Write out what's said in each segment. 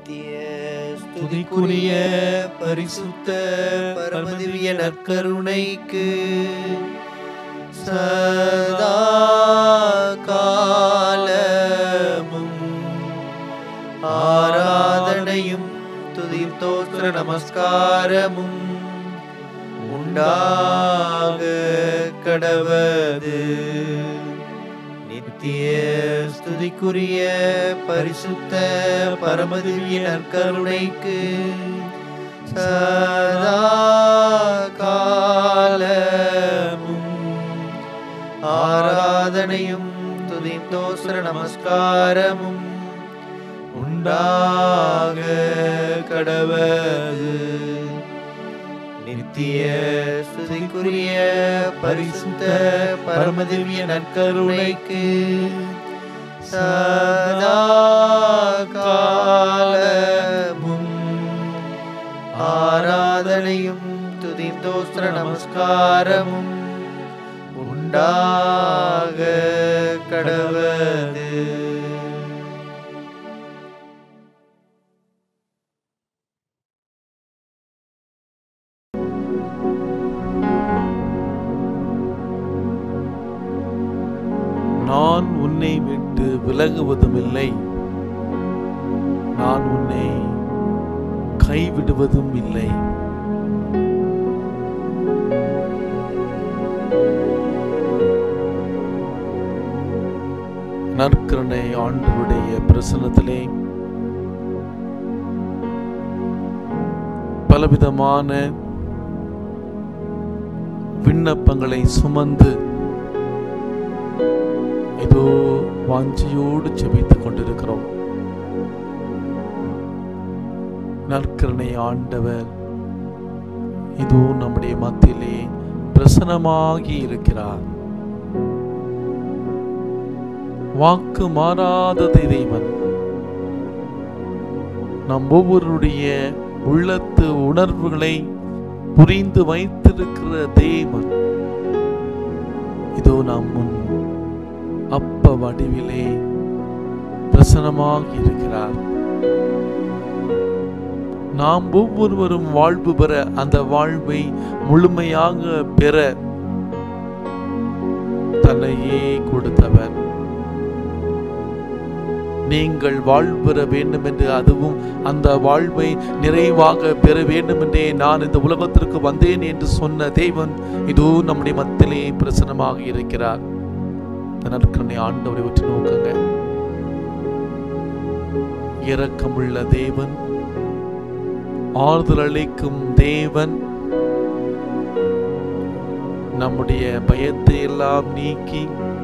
நித்திய ஸ்துதிக்குரிய பரிசுத்த பரமதிவிய நற்கருணைக்கு சதா காலமும் ஆராதனையும் துதியும் தோற்ற நமஸ்காரமும் உண்டாக கடவது நித்திய ஸ்துதிக்குரிய பரிசுத்த பரமதிவிய நற்கருணைக்கு சதா காலமும் ஆராதனையும் துதிந்தோஸ்ர நமஸ்காரமும் உண்டாக கடவது நித்திய ஸ்துதிக்குரிய பரிசுத்த பரமதிவிய நற்கருணைக்கு சதா காலமும் ஆராதனையும் துதிந்தோஸ்திர நமஸ்காரமும் உண்டாக கடவது நான் உன்னை விட்டு விலகுவதுமில்லை நான் உன்னை கைவிடுவதும் இல்லை நற்கருணை ஆண்டவருடைய பிரசன்னத்திலே பலவிதமான விண்ணப்பங்களை சுமந்து ஏதோ வாஞ்சியோடு செபித்துக் கொண்டிருக்கிறோம் நற்கருணை ஆண்டவர் இதோ நம்முடைய மத்தியிலே பிரசனமாகி இருக்கிறார் வாக்கு மாறாத தேவன் நம் ஒவ்வொருடைய உள்ளத்து உணர்வுகளை புரிந்து வைத்திருக்கிற தேவன் இதோ நாம் முன் அப்ப வடிவிலே பிரசனமாக இருக்கிறார் நாம் ஒவ்வொருவரும் வாழ்வு பெற அந்த வாழ்வை முழுமையாக பெற தன்னையே கொடுத்தவர் நீங்கள் வாழ்வு பெற வேண்டும் என்று அதுவும் அந்த வாழ்வை நிறைவாக பெற வேண்டும் என்றே நான் இந்த உலகத்திற்கு வந்தேன் என்று சொன்ன தேவன் இதோ நம்முடைய மத்தியிலே பிரசனமாக இருக்கிறார் நற்கனை ஆண்டவரை உற்று நோக்குங்க இரக்கமுள்ள தேவன் ஆறுதல் அளிக்கும் தேவன் நம்முடைய பயத்தை எல்லாம் நீக்கி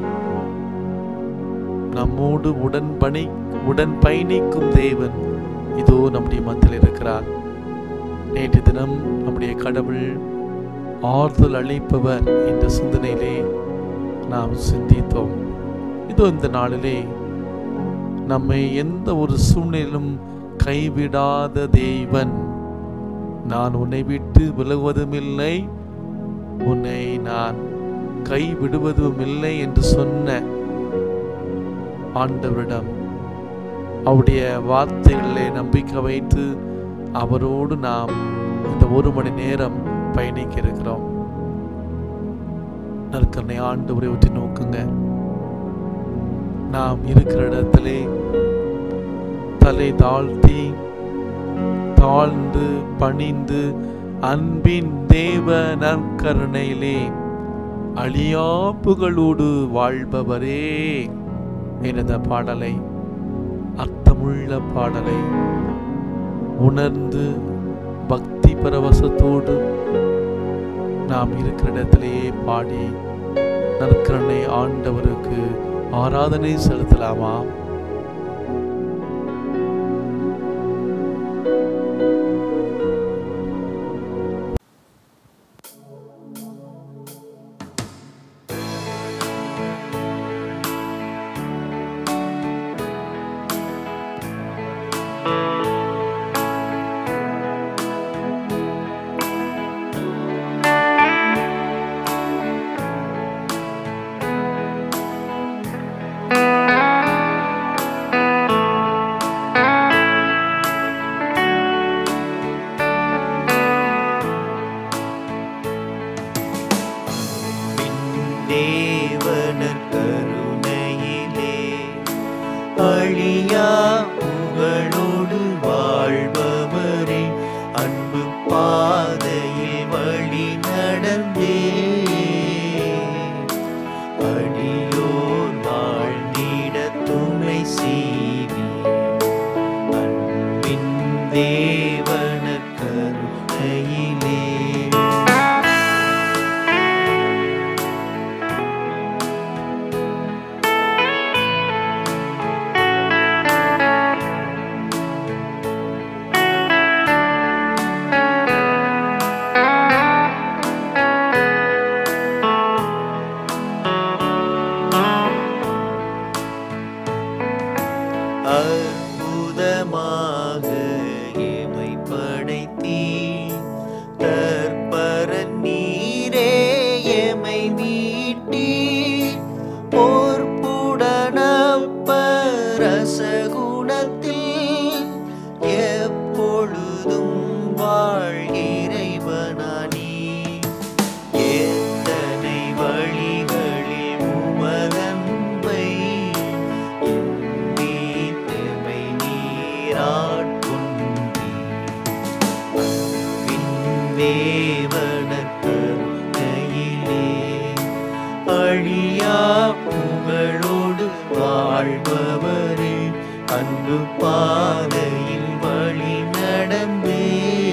நம்மோடு உடன் பணி உடன் பயணிக்கும் தேவன் இதோ நம்முடைய மத்தியில் இருக்கிறார் நேற்று தினம் நம்முடைய கடவுள் ஆறுதல் அளிப்பவர் என்ற சிந்தனையிலே நாம் சிந்தித்தோம் இதோ இந்த நாளிலே நம்மை எந்த ஒரு சூழ்நிலையிலும் கைவிடாத தேவன் நான் உன்னை விட்டு விலகுவதுமில்லை உன்னை நான் கைவிடுவதுமில்லை என்று சொன்ன ஆண்டவரிடம் அவருடைய வார்த்தைகளிலே நம்பிக்கை வைத்து அவரோடு நாம் இந்த ஒரு மணி நேரம் பயணிக்க இருக்கிறோம் நற்கரணை ஆண்டவரை ஒற்றி நோக்குங்க நாம் இருக்கிற இடத்திலே தலை தாழ்த்தி தாழ்ந்து பணிந்து அன்பின் தேவ நற்கருணையிலே அழியா புகழோடு வாழ்பவரே என்ற பாடலை அர்த்தமுள்ள பாடலை உணர்ந்து பக்தி பரவசத்தோடு நாம் இருக்கிற இடத்திலேயே பாடி நற்கரணை ஆண்டவருக்கு ஆராதனை செலுத்தலாமா ஆ அழியா புகழோடு வாழ்பவரே அன்பு பாதையில் வழி நடந்தே அடியோர் வாழ்ந்திட துணை செய்தி அன்பின் தேவன கருணையிலே அற்புதமாக எமை படைத்தீ தற்பர நீரே எமை மீட்டி பொற்புடனப்பரசகுணத்தில் எப்பொழுதும் வாழ்கிறைவனானி எத்தனை வழிகளில் உமதன்பை எண்ணி தெமை நீராட்கொண்டீ அன்பின் தேவன கருணையிலே அழியா புகழோடு வாழ்பவரே அன்பு பாதையில் வழி நடந்தே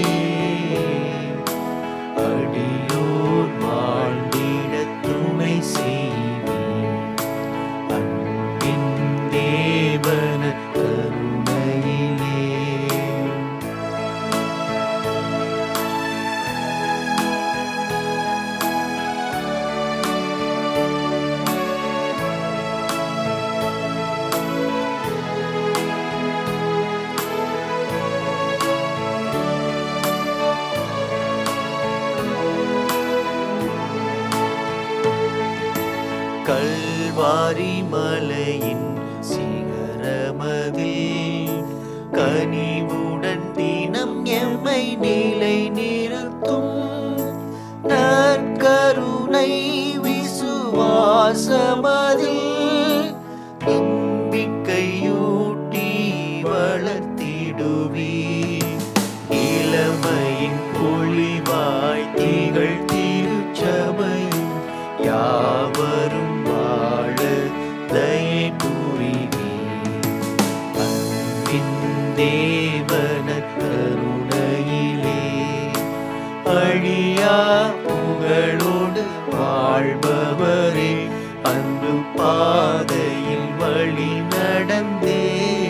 அடியோர் வாழ்ந்திட துணை செய்வீர் அன்பின் தேவன கருணையிலே கல்வாரி மலையின் சிகரமதில் கனிவுடன் தினம் எம்மை நிலை நிறுத்தும் நற்கருணை விசுவாசமதில் நம்பிக்கையூட்டி வளர்த்திடுவி இளமையின் பொழிவாய் திகழ் திருச்சபையும் யாவரும் வாழ தயை புரிவி அன்பின் தேவன கருணையிலே அழியா புகழோடு வாழ்பவரே அன்பு பாதையில் வழி நடந்தே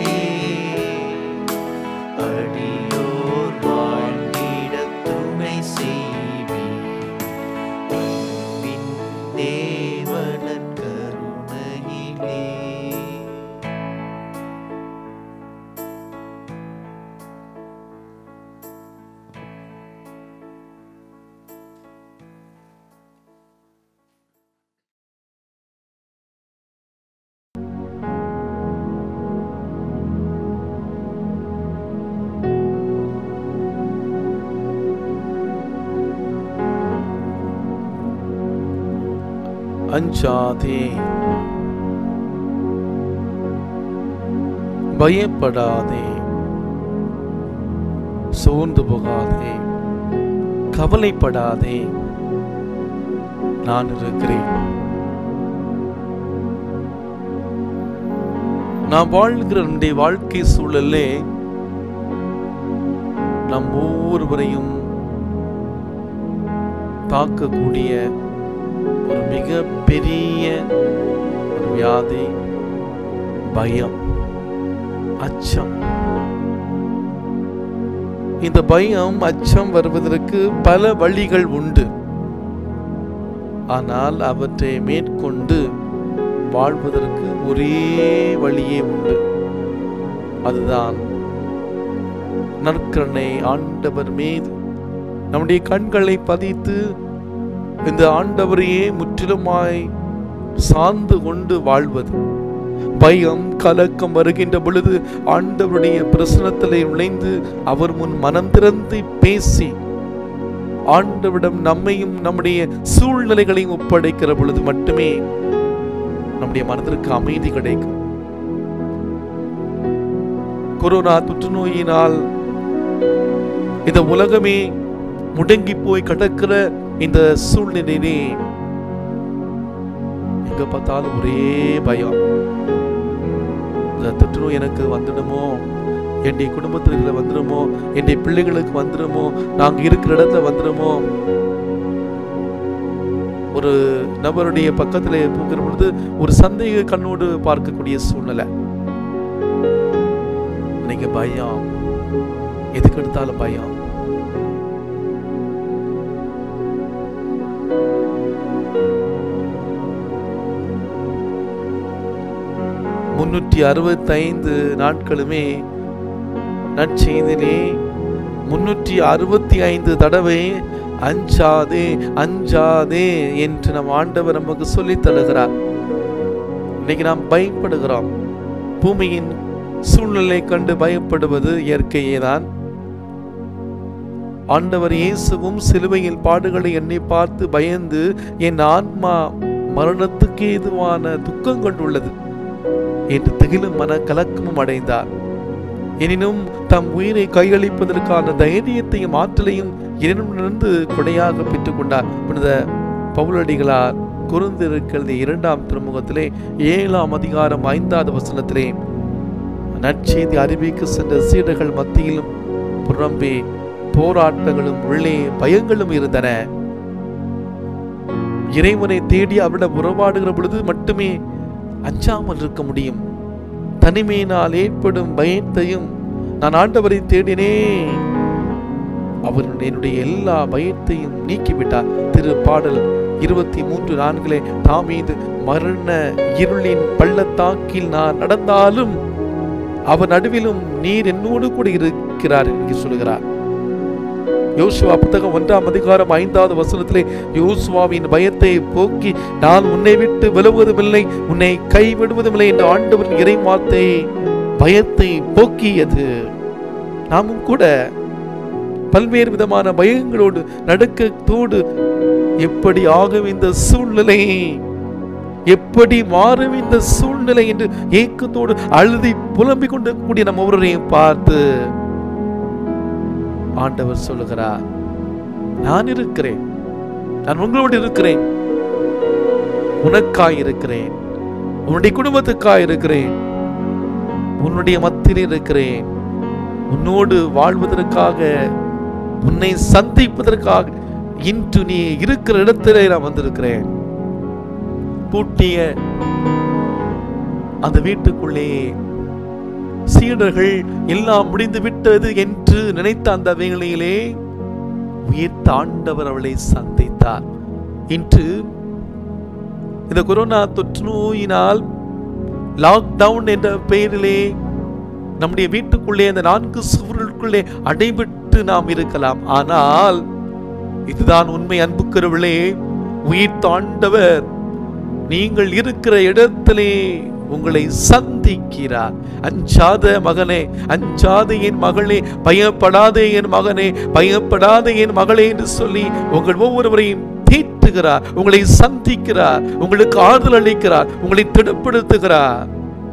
அடியோர் வாழ்ந்திட துணை செய்வீர் அன்பின் தேவன கருணையிலே அஞ்சாதே பயப்படாதே சோர்ந்து போகாதே கவலைப்படாதே நான் இருக்கிறேன் நாம் வாழ்கிற நம்முடைய வாழ்க்கை சூழலே நம் ஒவ்வொருவரையும் தாக்கக்கூடிய ஒரு மிக பெரிய ஒரு வியாதி பயம் அச்சம் இந்த பயம் அச்சம் வருவதற்கு பல வழிகள் உண்டு ஆனால் அவற்றை மேற்கொண்டு வாழ்வதற்கு ஒரே வழியே உண்டு அதுதான் நற்கருணை ஆண்டவர் மீது நம்முடைய கண்களை பதித்து இந்த ஆண்டவரையே முற்றிலுமாய் சார்ந்து கொண்டு வாழ்வது பயம் கலக்கம் வருகின்ற பொழுது ஆண்டவருடைய பிரசனத்திலே நுழைந்து அவர் முன் மனம் திறந்து பேசி ஆண்டவிடம் நம்மையும் நம்முடைய சூழ்நிலைகளையும் ஒப்படைக்கிற பொழுது மட்டுமே நம்முடைய மனதிற்கு அமைதி கிடைக்கும் கொரோனா தொற்று நோயினால் இந்த உலகமே முடங்கி போய் கிடக்கிற இந்த சூழ்நிலையிலே எங்க பார்த்தாலும் ஒரே பயம் இந்த தொற்று நோய் எனக்கு வந்துடுமோ என்னுடைய குடும்பத்தில் இருக்கிற வந்துடுமோ என்னுடைய பிள்ளைகளுக்கு வந்துடுமோ நாங்க இருக்கிற இடத்துல வந்துடுமோ ஒரு நபருடைய பக்கத்துல போகிற பொழுது ஒரு சந்தேக கண்ணோடு பார்க்கக்கூடிய சூழ்நிலை இன்னைக்கு பயம் எதுக்கு எடுத்தாலும் பயம் முன்னூற்றி அறுபத்தைந்து நாட்களுமே நற்செய்திலே முன்னூற்றி அறுபத்தி ஐந்து தடவை அஞ்சாதே அஞ்சாதே என்று நம் ஆண்டவர் நமக்கு சொல்லித் தருகிறார் இன்னைக்கு நாம் பயப்படுகிறோம் பூமியின் சூழ்நிலை கண்டு பயப்படுவது இயற்கையே தான் ஆண்டவர் இயேசுவும் சிலுவையில் பாடுகளை எண்ணி பார்த்து பயந்து என் ஆன்மா மரணத்துக்கு ஏதுவான துக்கம் கொண்டுள்ளது என்று திகிலும் மன கலக்கமும் அடைந்தார் எனினும் தம் உயிரை கையளிப்பதற்கான தைரியத்தையும் ஆற்றலையும் இறைவனிடமிருந்து கொடையாக பெற்றுக்கொண்டார் புனித பவுலடிகளார் குறுந்திருக்கிறது இரண்டாம் திருமுகத்திலே ஏழாம் அதிகாரம் ஐந்தாவது வசனத்திலே நற்செய்தி அறிவிக்க சென்ற சீடர்கள் மத்தியிலும் புறம்பே போராட்டங்களும் உள்ளே பயங்களும் இருந்தன இறைவனை தேடி அவரிடம் உறவாடுகிற பொழுது மட்டுமே அஞ்சாமல் இருக்க முடியும் தனிமையினால் ஏற்படும் பயத்தையும் நான் ஆண்டவரை தேடினேன் அவர் என்னுடைய எல்லா பயத்தையும் நீக்கிவிட்டார் திரு பாடல் இருபத்தி மூன்று நான்கிலே தாமீது மரண இருளின் பள்ளத்தாக்கில் நான் நடந்தாலும் அவர் நடுவிலும் நீர் என்னோடு கூட இருக்கிறார் என்று சொல்கிறார் யோசுவா புத்தகம் ஒன்றாம் அதிகாரம் ஐந்தாவது வசனத்திலே யோசுவாவின் பயத்தை போக்கி நான் உன்னை விட்டு விலகுவதுமில்லை உன்னை கைவிடுவதுமில்லை என்ற ஆண்டவரின் இறை வார்த்தை பயத்தை போக்கியது நாமும் கூட பல்வேறு விதமான பயங்களோடு நடுக்கத்தோடு எப்படி ஆகும் இந்த சூழ்நிலை எப்படி மாறும் இந்த சூழ்நிலை என்று ஏக்கத்தோடு அழுதி புலம்பிக் கொண்டு கூடிய நம்ம ஒவ்வொருவரையும் பார்த்து ஆண்டவர் சொல்லுகிறார் நான் இருக்கிறேன் நான் உங்களோடு இருக்கிறேன் உனக்காய் இருக்கிறேன் உன்னுடைய குடும்பத்துக்காய் இருக்கிறேன் உன்னுடைய மத்தியில் இருக்கிறேன் உன்னோடு வாழ்வதற்காக உன்னை சந்திப்பதற்காக இன்று நீ இருக்கிற இடத்திலே நான் வந்திருக்கிறேன் பூட்டிய அந்த வீட்டுக்குள்ளே சீடர்கள் எல்லாம் முடிந்து விட்டது என்று நினைத்த அந்த வேளையிலே உயிர் தாண்டவர் அவளை சந்தித்தார் இன்று இந்த கொரோனா தொற்று நோயினால் லாக்டவுன் என்ற பெயரிலே நம்முடைய வீட்டுக்குள்ளே அந்த நான்கு சுவர்களுக்குள்ளே அடைபட்டு நாம் இருக்கலாம் ஆனால் இதுதான் உண்மை அன்புக்கிறவர்களே உயிர் தாண்டவர் நீங்கள் இருக்கிற இடத்திலே உங்களை சந்திக்கிறார் அஞ்சாத மகனே அஞ்சாத என் மகளே பயப்படாதே என் மகனே பயப்படாதே என் மகளே என்று சொல்லி உங்கள் ஒவ்வொருவரையும் தீட்டுகிறார் உங்களை சந்திக்கிறார் உங்களுக்கு ஆறுதல் அளிக்கிறார் உங்களை திடப்படுத்துகிறார்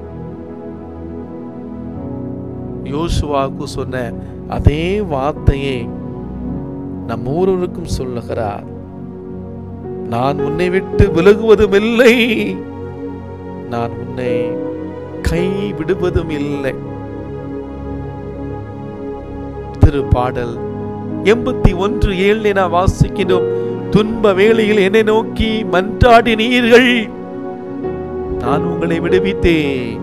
யோசுவாவுக்கு சொன்ன அதே வார்த்தையை நம் ஒவ்வொருவருக்கும் சொல்லுகிறார் நான் உன்னை விட்டு விலகுவதும் இல்லை நான் உன்னை கை விடுவதும் இல்லை திருப்பாடல் எண்பத்தி ஒன்று ஏழு நான் வாசிக்கின்றோம் துன்ப வேளையில் என்னை நோக்கி மன்றாடினீர்கள் நான் உங்களை விடுவித்தேன்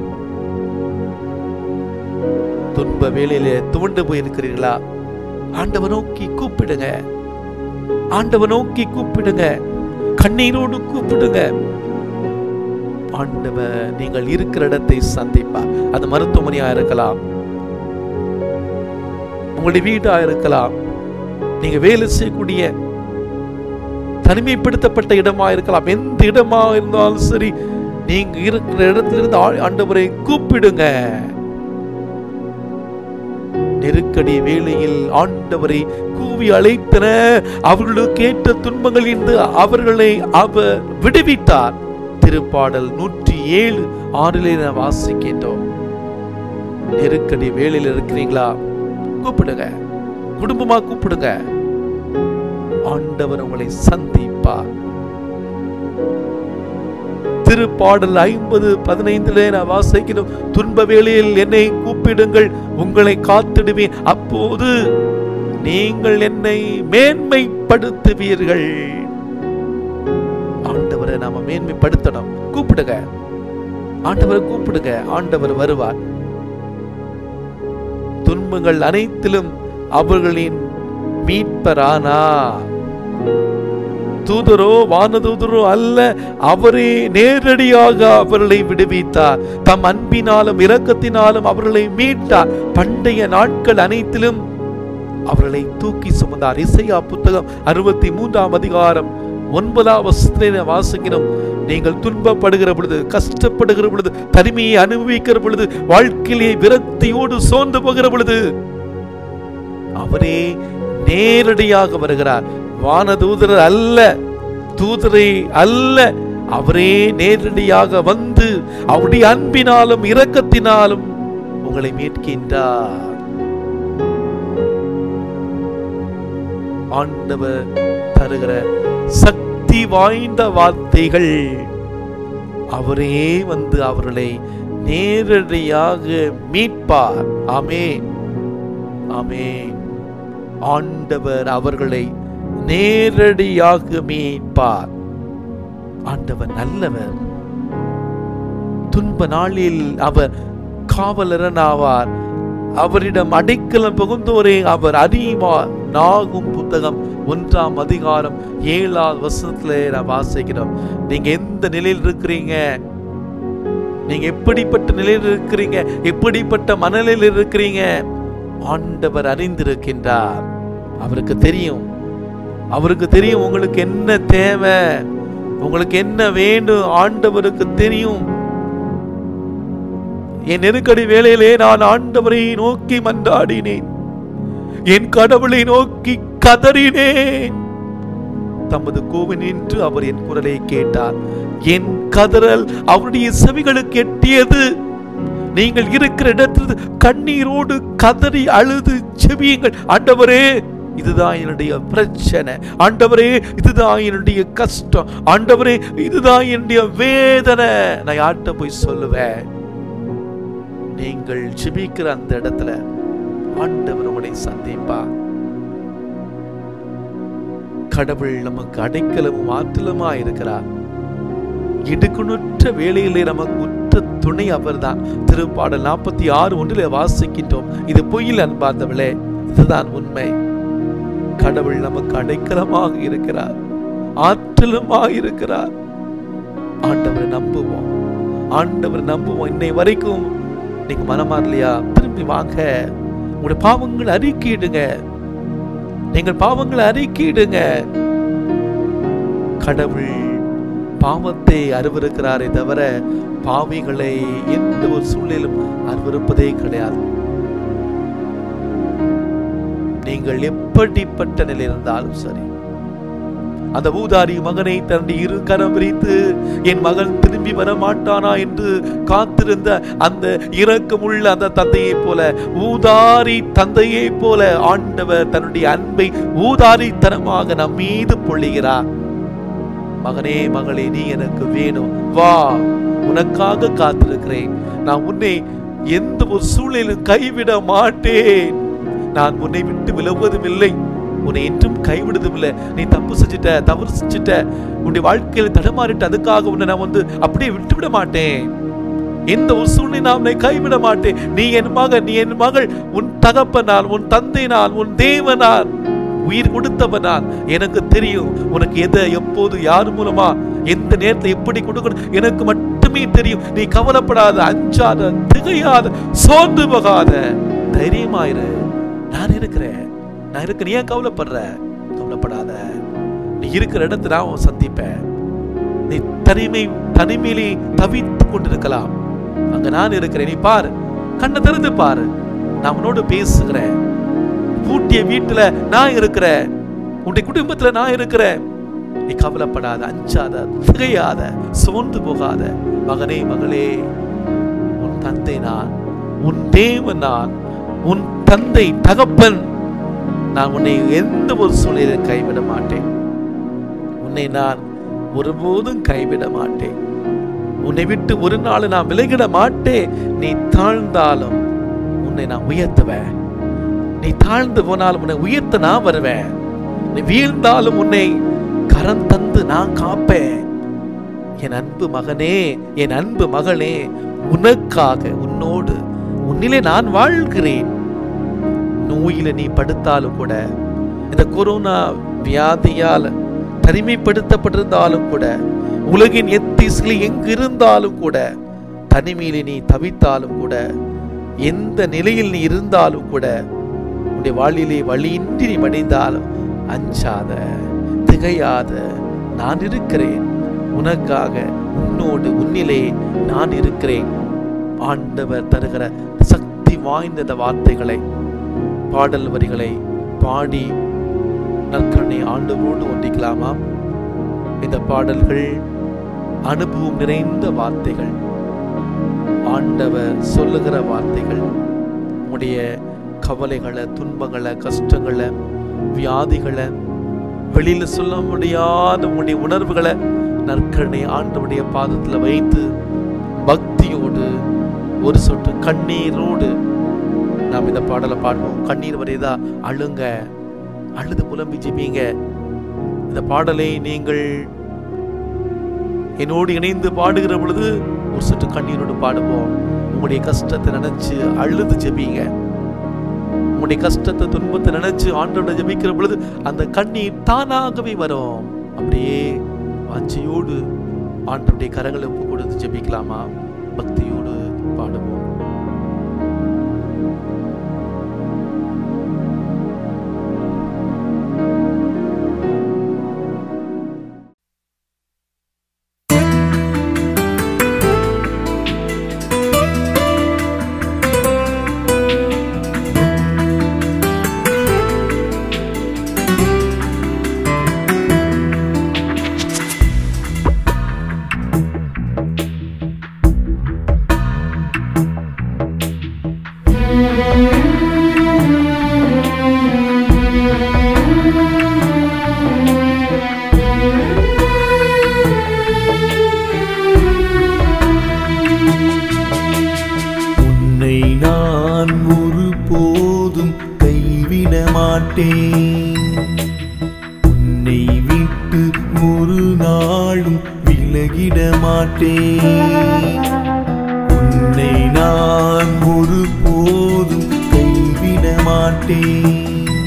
துன்ப வேளையில துவண்டு போயிருக்கிறீர்களா ஆண்டவ நோக்கி கூப்பிடுங்க ஆண்டவ நோக்கி கூப்பிடுங்க கண்ணீரோடு கூப்பிடுங்க ஆண்டவர் நீங்கள் இருக்கிற இடத்தை சந்திப்பார் அது மருத்துவமனையா இருக்கலாம் உங்களுடைய வீடா இருக்கலாம் நீங்க வேலை செய்யக்கூடிய தனிமைப்படுத்தப்பட்ட இடமா இருக்கலாம் எந்த இடமா இருந்தாலும் சரி நீங்க இருக்கிற இடத்திலிருந்து ஆ- ஆண்டவரை கூப்பிடுங்க நெருக்கடி வேளையில் ஆண்டவரை கூவி அழைத்தன அவர்களுக்கு ஏற்ற துன்பங்கள் இருந்து அவர்களை அவர் விடுவித்தார் திருப்பாடல் நூற்றி ஏழு ஆறிலே நாம் வாசிக்கின்றோம் நெருக்கடி வேலையில் இருக்கிறீங்களா கூப்பிடுங்க குடும்பமா கூப்பிடுங்க ஆண்டவர் உங்களை சந்திப்பார் திருப்பாடல் ஐம்பது பதினைந்துல நான் வாசிக்கிறோம் துன்ப வேளையில் என்னை கூப்பிடுங்கள் உங்களை காத்திடுவேன் அப்போது நீங்கள் என்னை மேன்மைப்படுத்துவீர்கள் ஆண்டவரை நாம மேன்மைப்படுத்தணும் கூப்பிடுங்க ஆண்டவரை கூப்பிடுங்க ஆண்டவர் வருவார் துன்பங்கள் அனைத்திலும் அவர்களின் மீட்பரானா தூதரோ வானதூதரோ அல்ல அவரே நேரடியாக அவர்களை விடுவித்தார் தம் அன்பினாலும் இரக்கத்தினாலும் அவர்களை மீட்டார் பண்டைய நாட்கள் அனைத்திலும் அவர்களை தூக்கி சுமந்தார் இசையா புத்தகம் அறுபத்தி மூன்றாம் அதிகாரம் ஒன்பதாம் வசனத்திலே வாசிக்கிறோம் நீங்கள் துன்பப்படுகிற பொழுது கஷ்டப்படுகிற பொழுது தனிமையை அனுபவிக்கிற பொழுது வாழ்க்கையிலே விரக்தியோடு சோர்ந்து போகிற பொழுது அவரே நேரடியாக வருகிறார் வானதூதர் அல்ல தூதரை அல்ல அவரே நேரடியாக வந்து அவருடைய அன்பினாலும் இரக்கத்தினாலும் உங்களை மீட்கின்றார் ஆண்டவர் தருகிற சக்தி வாய்ந்த வார்த்தைகள் அவரே வந்து அவர்களை நேரடியாக மீட்பார் ஆமென் ஆமென் ஆண்டவர் அவர்களை நேரடியாக மீட்பார் ஆண்டவர் நல்லவர் துன்ப நாளில் அவர் காவலரன் ஆவார் அவரிடம் அடைக்கலம் புகுந்தோரே அவர் அறிவார் நாகும் புத்தகம் ஒன்றாம் அதிகாரம் ஏழாவது வசனத்துல நான் வாசிக்கிறோம் நீங்க எந்த நிலையில் இருக்கிறீங்க நீங்க எப்படிப்பட்ட நிலையில் இருக்கிறீங்க எப்படிப்பட்ட மனநிலையில் இருக்கிறீங்க ஆண்டவர் அறிந்திருக்கின்றார் அவருக்கு தெரியும் அவருக்கு தெரியும் உங்களுக்கு என்ன தேவை உங்களுக்கு என்ன வேண்டும் ஆண்டவருக்கு தெரியும் என் நெருக்கடி வேளையிலே நான் ஆண்டவரை நோக்கி மன்றாடினேன் என் கடவுளை நோக்கி கதறினேன் தமது கோவினின்று அவர் என் குரலை கேட்டார் என் கதறல் அவருடைய செவிகளுக்கு எட்டியது நீங்கள் இருக்கிற இடத்தில் கண்ணீரோடு கதறி அழுது செவியுங்கள் ஆண்டவரே இதுதான் என்னுடைய பிரச்சனை ஆண்டவரே இதுதான் என்னுடைய கஷ்டம் ஆண்டவரே இதுதான் என்னுடைய வேதனை நான் யார்கிட்ட போய் சொல்லுவேன் நீங்கள் ஜெபிக்கிற அந்த இடத்துல ஆண்டவர் உங்களை சந்திப்பா கடவுள் நமக்கு அடைக்கலமும் ஆற்றலுமா இருக்கிறார் இடுக்குணுற்ற வேளையிலே நமக்கு உற்ற துணை அவர்தான் திருப்பாடல் நாற்பத்தி ஆறு ஒன்றிலே வாசிக்கின்றோம் இது பொய்யில் அன்பார்ந்தவளே இதுதான் உண்மை கடவுள் நமக்கு அடைக்கலமாக இருக்கிறார் ஆற்றலுமாக இருக்கிறார் ஆண்டவரை நம்புவோம் ஆண்டவரை நம்புவோம் இன்னை வரைக்கும் நீங்க மனமாறலையா திரும்பி வாங்க உங்களுடைய பாவங்களை அறிக்கையிடுங்க நீங்கள் பாவங்களை அறிக்கையிடுங்க கடவுள் பாவத்தை அருவருக்கிறாரே தவிர பாவிகளை எந்த ஒரு சூழ்நிலும் அருவருப்பதே கிடையாது நீங்கள் எப்படிப்பட்ட நிலை இருந்தாலும் சரி அந்த ஊதாரி மகனை தன்னுடைய இரு கரம் விரித்து என் மகன் திரும்பி வர மாட்டானா என்று காத்திருந்த அந்த இரக்கமுள்ள அந்த தந்தையைப் போல ஊதாரி தந்தையைப் போல ஆண்டவர் தன்னுடைய அன்பை ஊதாரித்தனமாக நம் மீது பொழிகிறார் மகனே மகளே நீ எனக்கு வேணும் வா உனக்காக காத்திருக்கிறேன் நான் உன்னை எந்த ஒரு சூழ்நிலையிலும் கைவிட மாட்டேன் நான் உன்னை விட்டு விலகுவதும் இல்லை உன்னை என்றும் கைவிடுவதும் இல்லை நீ தப்பு செஞ்சுட்ட தவறு செஞ்சுட்ட உன்னுடைய வாழ்க்கையில தடமாறிட்ட அதுக்காக உன்னை நான் வந்து அப்படியே விட்டு விட மாட்டேன் எந்த ஒரு சூழ்நிலை நான் உன்னை கைவிட மாட்டேன் நீ என் மகன் நீ என் மகள் உன் தகப்பனால் உன் தந்தைனால் உன் தேவனால் உயிர் கொடுத்தவனால் எனக்கு தெரியும் உனக்கு எதை எப்போது யார் மூலமா எந்த நேரத்தில் எப்படி கொடுக்கணும் எனக்கு மட்டுமே தெரியும் நீ கவலைப்படாத அஞ்சாத திகையாத சோர்ந்து போகாத தைரியமாயிரு நான் இருக்கிறேன் நான் இருக்க நீ ஏன் கவலைப்படுற கவலைப்படாத நீ இருக்கிற இடத்துல நான் உன்னை சந்திப்பேன் நீ தனிமை தனிமையிலே தவித்து கொண்டிருக்கலாம் அங்க நான் இருக்கிறேன் நீ பாரு கண்ணை திறந்து பாரு நான் உன்னோடு பேசுகிறேன் பூட்டிய வீட்டுல நான் இருக்கிறேன் உன்னுடைய குடும்பத்துல நான் இருக்கிறேன் நீ கவலைப்படாத அஞ்சாத திகையாத சோர்ந்து போகாத மகனே மகளே உன் தந்தை நான் உன் தேவன் நான் உன் தந்தை தகப்பன் நான் உன்னை எந்த ஒரு சூழ்நிலையில் கைவிட மாட்டேன் உன்னை நான் ஒருபோதும் கைவிட மாட்டேன் உன்னை விட்டு ஒரு நாள் நான் விலகிட மாட்டேன் நீ தாழ்ந்தாலும் உன்னை நான் உயர்த்துவேன் நீ தாழ்ந்து போனாலும் உன்னை உயர்த்த நான் வருவேன் நீ வீழ்ந்தாலும் உன்னை கரம் தந்து நான் காப்பேன் என் அன்பு மகனே என் அன்பு மகளே உனக்காக உன்னோடு உன்னிலே நான் வாழ்கிறேன் நோயில நீ படுத்தாலும் கூட இந்த கொரோனா வியாதியால் தனிமைப்படுத்தப்பட்டிருந்தாலும் கூட உலகின் எத்திசில் எங்கு இருந்தாலும் கூட தனிமையிலே நீ தவித்தாலும் கூட எந்த நிலையில் நீ இருந்தாலும் கூட உன்னுடைய வாழ்விலே வழியின்றி நீ மடிந்தாலும் அஞ்சாத திகையாத நான் இருக்கிறேன் உனக்காக உன்னோடு உன்னிலே நான் இருக்கிறேன் ஆண்டவர் தருகிற சக்தி வாய்ந்த இந்த வார்த்தைகளை பாடல் வரிகளை பாடி நற்கரணை ஆண்டவோடு ஒன்றிக்கலாமா இந்த பாடல்கள் அனுபவம் நிறைந்த வார்த்தைகள் ஆண்டவர் சொல்லுகிற வார்த்தைகள் உடைய கவலைகளை துன்பங்களை கஷ்டங்களை வியாதிகளை வெளியில சொல்ல முடியாத உங்களுடைய உணர்வுகளை நற்கரணை ஆண்டவுடைய பாதத்துல வைத்து பக்தியோடு ஒரு சொட்டு கண்ணீரோடு நாம் இந்த பாடலை பாடுவோம் கண்ணீர் வரையதா அழுங்க அழுது புலம்பி ஜெபிங்க இந்த பாடலை நீங்கள் என்னோடு இணைந்து பாடுகிற பொழுது ஒரு சொட்டு கண்ணீரோடு பாடுவோம் உங்களுடைய கஷ்டத்தை நினைச்சு அழுது ஜெபிங்க உங்களுடைய கஷ்டத்தை துன்பத்தை நினைச்சு ஆண்டோட ஜெபிக்கிற பொழுது அந்த கண்ணீர் தானாகவே வரும் அப்படியே வாஞ்சையோடு ஆண்டோடைய கரங்களை ஒப்பு கொடுத்து ஜெபிக்கலாமா பக்தியோடு பாடுவோம் உன்னை நான் ஒருபோதும் கைவிட மாட்டேன் உன்னை விட்டு ஒரு நாளும் விலகிட மாட்டேன் உன்னை நான் ஒருபோதும் கைவிட மாட்டேன்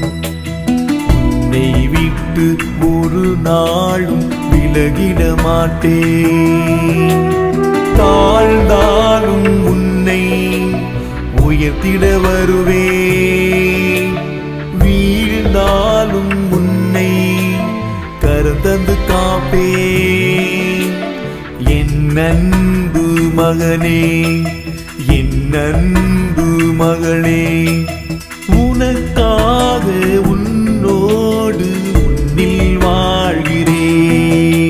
உன்னை விட்டு ஒரு நாளும் விலகிட மாட்டேன் தாழ்ந்தாலும் உன்னை உயர்த்திட வருவேன் வீழ்ந்தாலும் உன்னை கருந்தந்து காப்பேன் என் அன்பு மகனே என் அன்பு மகளே உனக்காக உன்னோடு உன்னில் வாழ்கிறேன்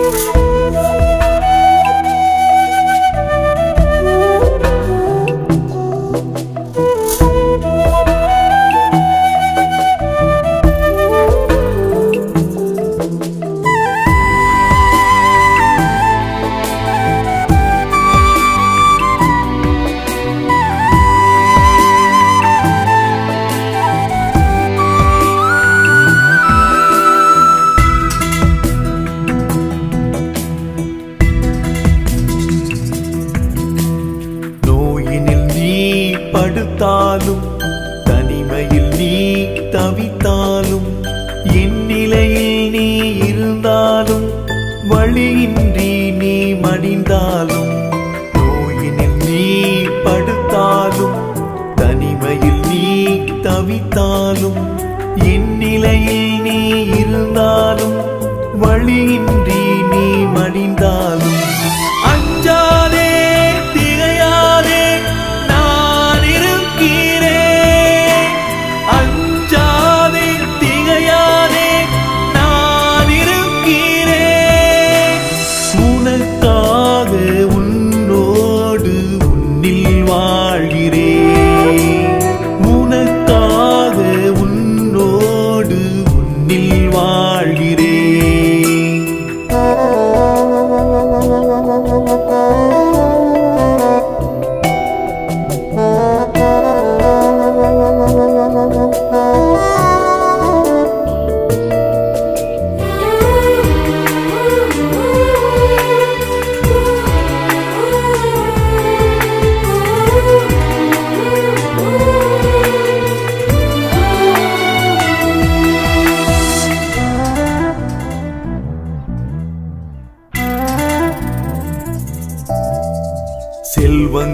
நோயினில் நீ படுத்தாலும் தனிமையில் நீ தவித்தாலும் என் நிலையில் நீ இருந்தாலும் வழியின்றி நீ மடிந்தாலும் நோயினில் நீ படுத்தாலும் தனிமையில் நீ தவித்தாலும் என் நிலையில் நீ இருந்தாலும் வழியின்றி நீ மடிந்தாலும் அஞ்சாதே திகையாதே நான் இருக்கிறேன் அஞ்சாதே திகையாதே நான் இருக்கிறேன் உனக்காக உன்னோடு உன்னில் வாழ்கிறேன்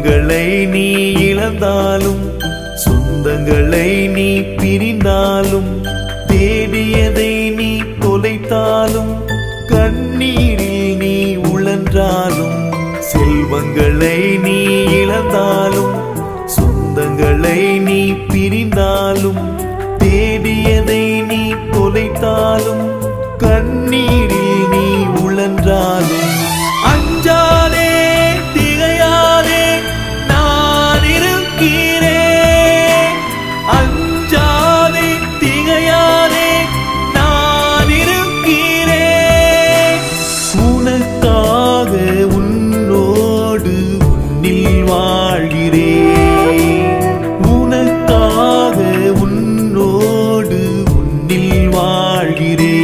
செல்வங்களை நீ இழந்தாலும் சொந்தங்களை நீ பிரிந்தாலும் தேடியதை நீ தொலைத்தாலும் கண்ணீரில் நீ உழன்றாலும் செல்வங்களை நீ இழந்தாலும் சொந்தங்களை நீ பிரிந்தாலும் தேடியதை நீ தொலைத்தாலும் கண்ணீரில் நீ உழன்றாலும் அஞ்சாதே திகையாதே நான் இருக்கிறேன் அஞ்சாதே திகையாதே நான் இருக்கிறேன் உனக்காக உன்னோடு உன்னில் வாழ்கிறேன் உனக்காக உன்னோடு உன்னில் வாழ்கிறேன்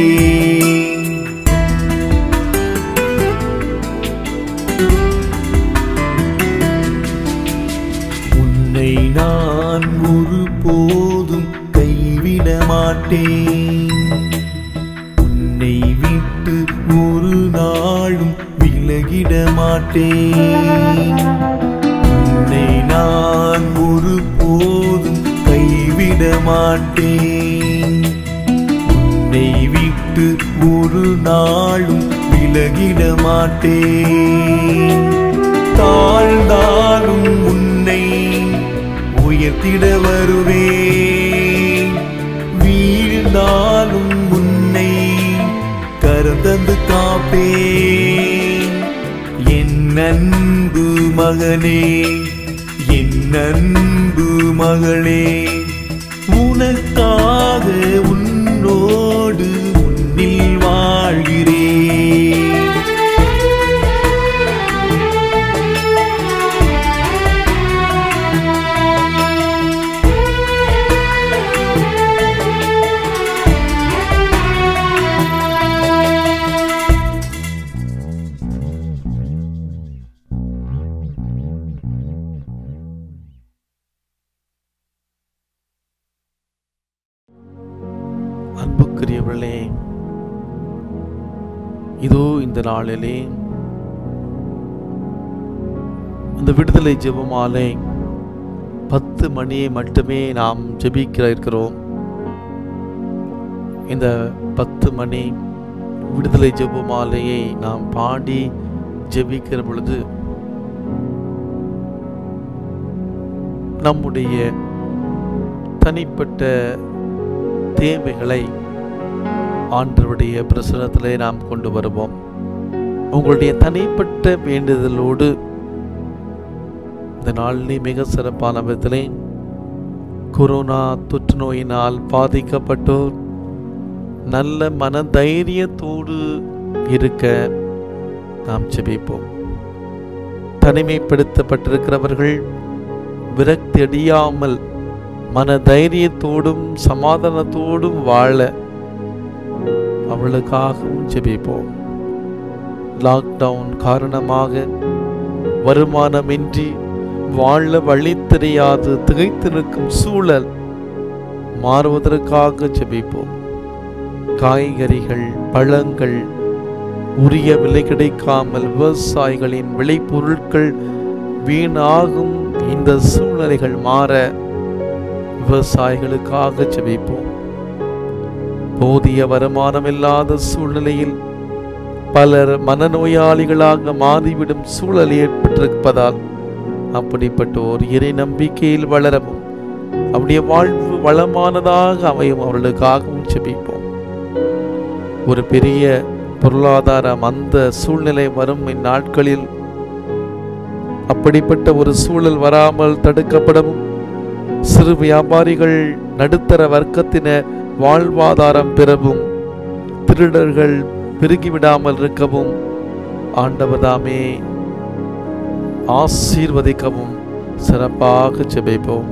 உன்னை நான் ஒருபோதும் கைவிட மாட்டேன் உன்னை விட்டு ஒரு நாளும் விலகிட மாட்டேன் உன்னை நான் ஒருபோதும் கைவிட மாட்டேன் உன்னை விட்டு ஒரு நாளும் விலகிட மாட்டேன் தாழ்ந்தாலும் உன்னை உயர்த்திட வருவேன் வீழ்ந்தாலும் உன்னை கரந்தந்து காப்பேன் என் அன்பு மகனே என் அன்பு மகளே உனக்காக உன்னோடு உன்னில் வாழ்கிறேன் அன்புக்குரியவர்களே இதோ இந்த நாளிலே இந்த விடுதலை ஜெபமாலை பத்து மணியை மட்டுமே நாம் ஜெபிக்க இருக்கிறோம் இந்த பத்து மணி விடுதலை ஜெபமாலையை நாம் பாடி ஜெபிக்கிற பொழுது நம்முடைய தனிப்பட்ட தேவைகளை ஆண்டவருடைய பிரசனத்திலே நாம் கொண்டு வருவோம் உங்களுடைய தனிப்பட்ட வேண்டுதலோடு இந்த நாளிலே மிக சிறப்பான விதத்திலே கொரோனா தொற்று நோயினால் பாதிக்கப்பட்டோர் நல்ல மன தைரியத்தோடு இருக்க நாம் ஜெபிப்போம் தனிமைப்படுத்தப்பட்டிருக்கிறவர்கள் விரக்தி அடியாமல் மன தைரியத்தோடும் சமாதானத்தோடும் வாழ அவளுக்காகவும் ஜெபிப்போம் லாக்டவுன் காரணமாக வருமானமின்றி வாழ வழி தெரியாது திகைத்து நிற்கும் சூழல் மாறுவதற்காக ஜெபிப்போம் காய்கறிகள் பழங்கள் உரிய விலை கிடைக்காமல் விவசாயிகளின் விளைபொருட்கள் வீணாகும் இந்த சூழ்நிலைகள் மாற விவசாயிகளுக்காக ஜெபிப்போம் போதிய வருமானம் இல்லாத சூழ்நிலையில் பலர் மனநோயாளிகளாக மாறிவிடும் சூழல் ஏற்பட்டிருப்பதால் அப்படிப்பட்டோர் இறை நம்பிக்கையில் வளரவும் அவருடைய வாழ்வு வளமானதாக அமையும் அவர்களுக்காகவும் ஜெபிப்போம் ஒரு பெரிய பொருளாதாரம் அந்த சூழ்நிலை வரும் இந்நாட்களில் அப்படிப்பட்ட ஒரு சூழல் வராமல் தடுக்கப்படவும் சிறு வியாபாரிகள் நடுத்தர வர்க்கத்தினர் வாழ்வாதாரம் பெறவும் திருடர்கள் பெருகிவிடாமல் இருக்கவும் ஆண்டவதாமே ஆசீர்வதிக்கவும் சிறப்பாக ஜெபிப்போம்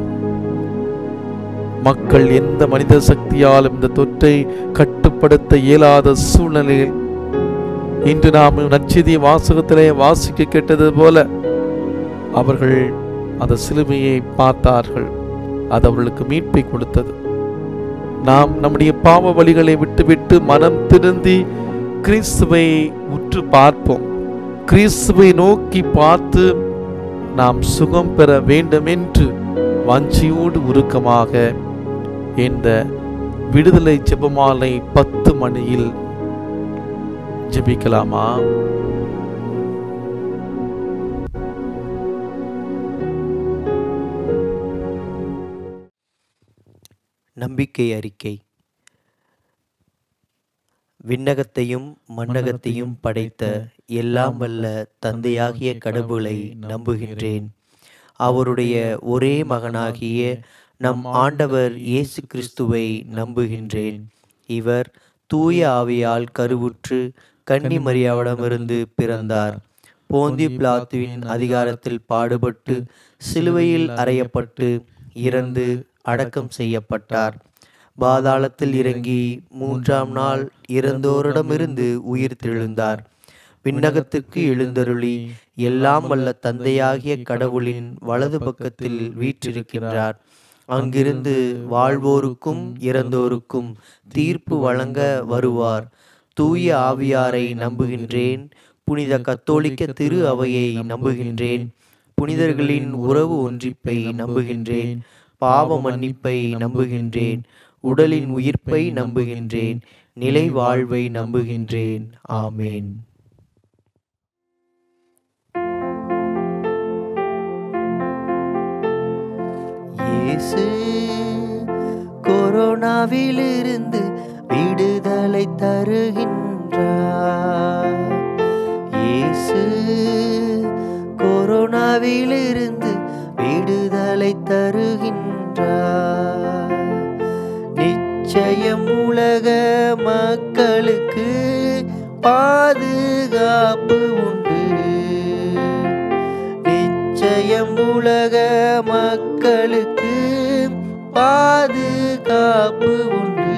மக்கள் எந்த மனித சக்தியாலும் இந்த தொற்றை கட்டுப்படுத்த இயலாத சூழ்நிலையில் இன்று நாம் நச்செய்தி வாசகத்திலே வாசிக்க கேட்டது போல அவர்கள் அந்த சிலுவையை பார்த்தார்கள் அது அவர்களுக்கு மீட்பை கொடுத்தது நாம் நம்முடைய பாவ வழிகளை விட்டுவிட்டு மனம் திருந்தி கிறிஸ்துவை உற்று பார்ப்போம் கிறிஸ்துவை நோக்கி பார்த்து நாம் சுகம் பெற வேண்டுமென்று வாஞ்சியோடு உருக்கமாக இந்த விடுதலை ஜெபமாலை பத்து மணியில் ஜெபிக்கலாமா நம்பிக்கை அறிக்கை விண்ணகத்தையும் மண்ணகத்தையும் படைத்த எல்லாம் வல்ல தந்தையாகிய கடவுளை நம்புகின்றேன் அவருடைய ஒரே மகனாகிய நம் ஆண்டவர் இயேசு கிறிஸ்துவை நம்புகின்றேன் இவர் தூய ஆவியால் கருவுற்று கன்னி மரியாவிடமிருந்து பிறந்தார் போந்தி பிளாத்துவின் அதிகாரத்தில் பாடுபட்டு சிலுவையில் அறையப்பட்டு இறந்து அடக்கம் செய்யப்பட்டார் பாதாளத்தில் இறங்கி மூன்றாம் நாள் இறந்தோரிடமிருந்து உயிர் தெழுந்தார் விண்ணகத்திற்கு எழுந்தருளி எல்லாம் வல்ல தந்தையாகிய கடவுளின் வலது பக்கத்தில் வீற்றிருக்கின்றார் அங்கிருந்து வாழ்வோருக்கும் இறந்தோருக்கும் தீர்ப்பு வழங்க வருவார் தூய ஆவியாரை நம்புகின்றேன் புனித கத்தோலிக்க திரு அவையை நம்புகின்றேன் புனிதர்களின் உறவு ஒன்றிப்பை நம்புகின்றேன் பாவ மன்னிப்பை நம்புகின்றேன் உடலின் உயிர்ப்பை நம்புகின்றேன் நிலை வாழ்வை நம்புகின்றேன் ஆமேன் இயேசு கொரோனாவிலிருந்து விடுதலை தருகின்றார் இயேசு கொரோனாவிலிருந்து விடுதலை தருகின்றார் நிச்சயம் உலக மக்களுக்கு பாதுகாப்பு உண்டு நிச்சயம் உலக மக்களுக்கு பாதுகாப்பு உண்டு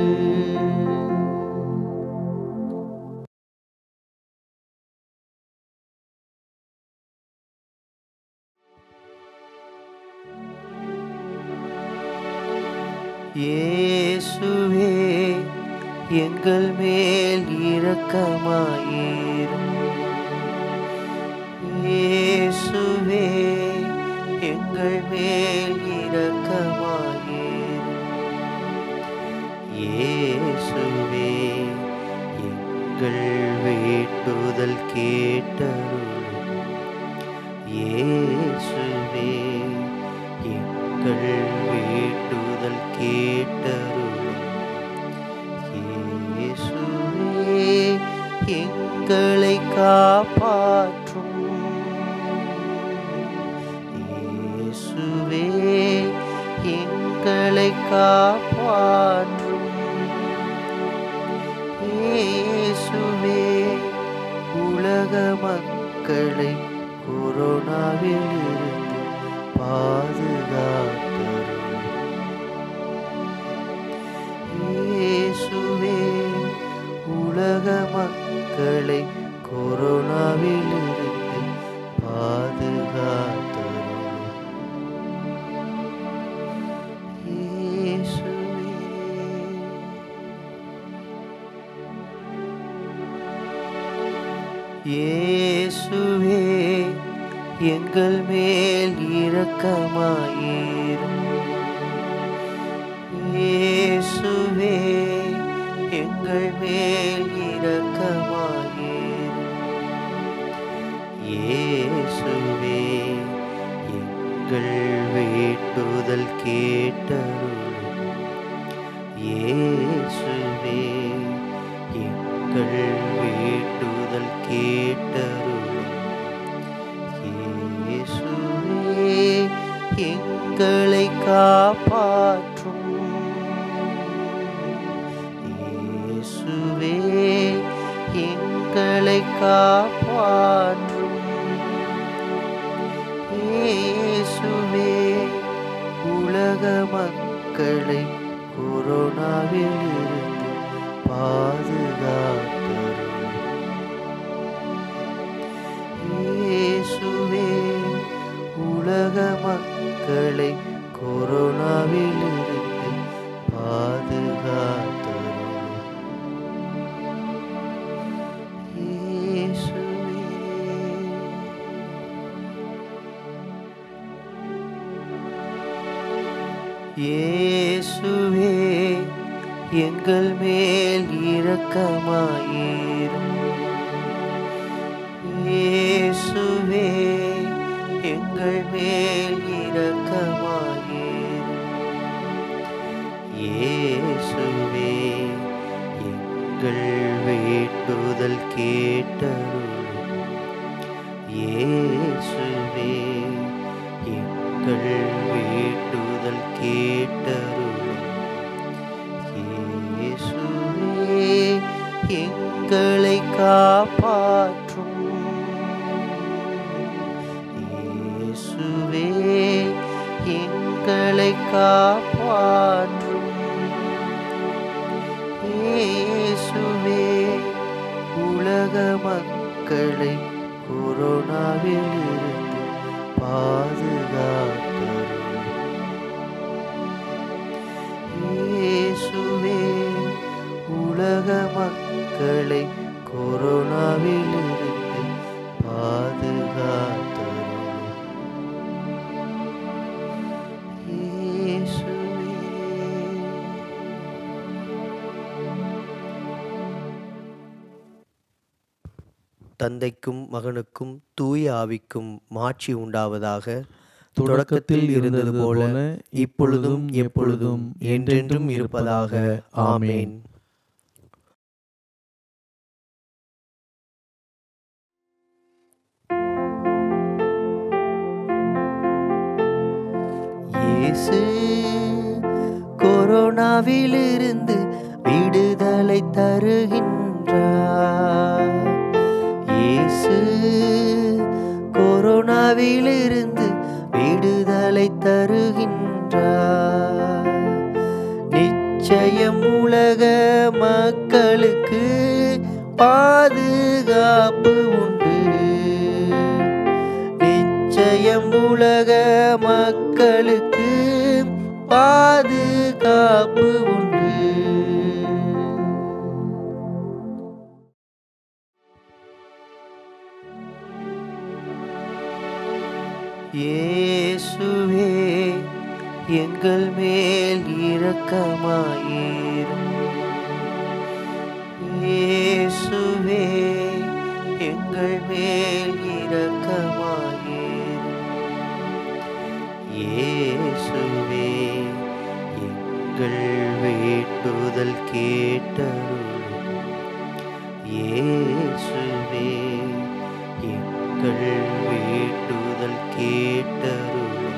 இயேசுவே எங்கள் மேல் இரக்கமாயிரும் இயேசுவே எங்கள் மேல் இரக்கமாயிரும் இயேசுவே எங்கள் வேண்டுதல் கேட்டருளும் இயேசுவே எங்கள் வேண்டுதல் கேட்டருளும் இயேசுவே எங்களை காப்பாற்றும் இயேசுவே எங்களை காப்பாற்றும் இயேசுவே உலக மக்களை கொரோனாவிலிருந்து பாதுகாத்தருளும் இயேசுவே உலக மக்களை கொரோனாவிலிருந்து பாதுகாத்தருளும் இயேசுவே இயேசுவே எங்கள் மேல் இரக்கமாயிரும் இயேசுவே எங்கள் மேல் இரக்கமாயிரும் இயேசுவே எங்கள் வேண்டுதல் கேட்டருளும் இயேசுவே எங்கள் வேண்டுதல் கேட்டருளும் இயேசுவே எங்களை காப்பாற்றும் இயேசுவே எங்களை காப்பாற்றும் இயேசுவே உலக மக்களை கொரோனாவிலிருந்து பாதுகாத்தருளும் இயேசுவே உலக மக்களை கொரோனாவிலிருந்து பாதுகாத்தருளும் இயேசுவே இயேசுவே எங்கள் மேல் இரக்கமாயிரும் இயேசுவே எங்கள் மேல் இரக்கமாயிரும் இயேசுவே எங்கள் வேண்டுதல் கேட்டருளும் இயேசுவே எங்கள் வேண்டுதல் கேட்டருளும் இயேசுவே எங்களை காப்பாற்றும் இயேசுவே எங்களை காப்பாற்றும் இயேசுவே உலக மக்களை கொரோனாவிலிருந்து பாதுகாத்தருளும் இயேசுவே உலக மக்களை கொரோனாவிலிருந்து பாதுகாத்தருளும் தந்தைக்கும் மகனுக்கும் தூய ஆவிக்கும் மாட்சி உண்டாவதாக தொடக்கத்தில் இருந்தது போல இப்பொழுதும் எப்பொழுதும் என்றென்றும் இருப்பதாக ஆமேன் இயேசு கொரோனாவிலிருந்து விடுதலை தருகின்றார் இயேசு கொரோனாவிலிருந்து விடுதலை தருகின்றார் நிச்சயம் உலக மக்களுக்கு பாதுகாப்பு உண்டு நிச்சயம் உலக மக்களுக்கு பாதுகாப்பு உண்டு இயேசுவே எங்கள் மேல் இரக்கமாயிரும் இயேசுவே எங்கள் மேல் இரக்கமாயிரும் இயேசுவே எங்கள் வேண்டுதல் கேட்டருளும் இயேசுவே எங்கள் வேண்டுதல் கேட்டருளும்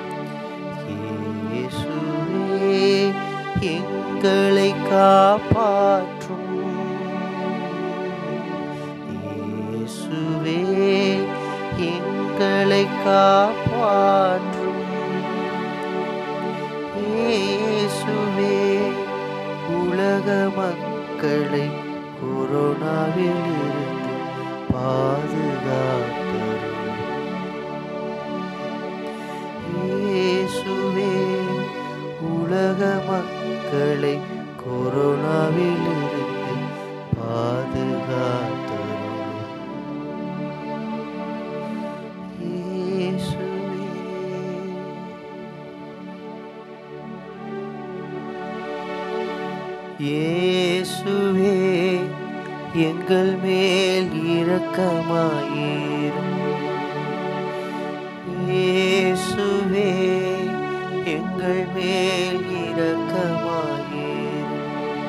இயேசுவே எங்களை காப்பாற்றும் இயேசுவே எங்களை காப்பாற்றும் இயேசுவே உலக மக்களை கொரோனாவிலிருந்து பாதுகாத்தருளும் இயேசுவே உலக மக்களை கொரோனாவிலிருந்து பாதுகாத்தருளும் இயேசுவே இயேசுவே எங்கள் மேல் இரக்கமாயிரும் இயேசுவே எங்கள் மேல் இரக்கமாயிரும்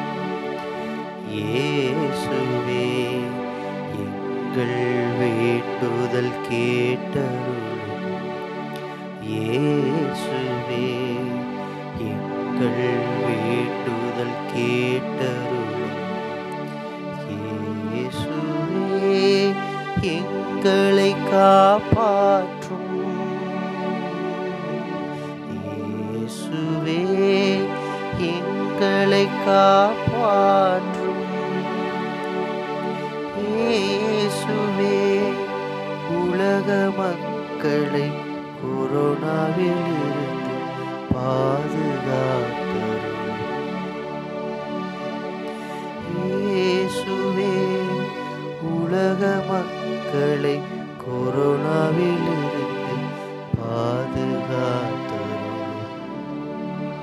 இயேசுவே எங்கள் வேண்டுதல் கேட்டருளும் இயேசுவே எங்கள் வேண்டுதல் கேட்டருளும் இயேசுவே எங்களை காப்பாற்றும் இயேசுவே எங்களை காப்பாற்றும் இயேசுவே உலக மக்களை கொரோனாவிலிருந்து பாதுகாத்தருளும் இயேசுவே உலக மக்களை கொரோனாவிலிருந்து பாதுகாத்தருளும்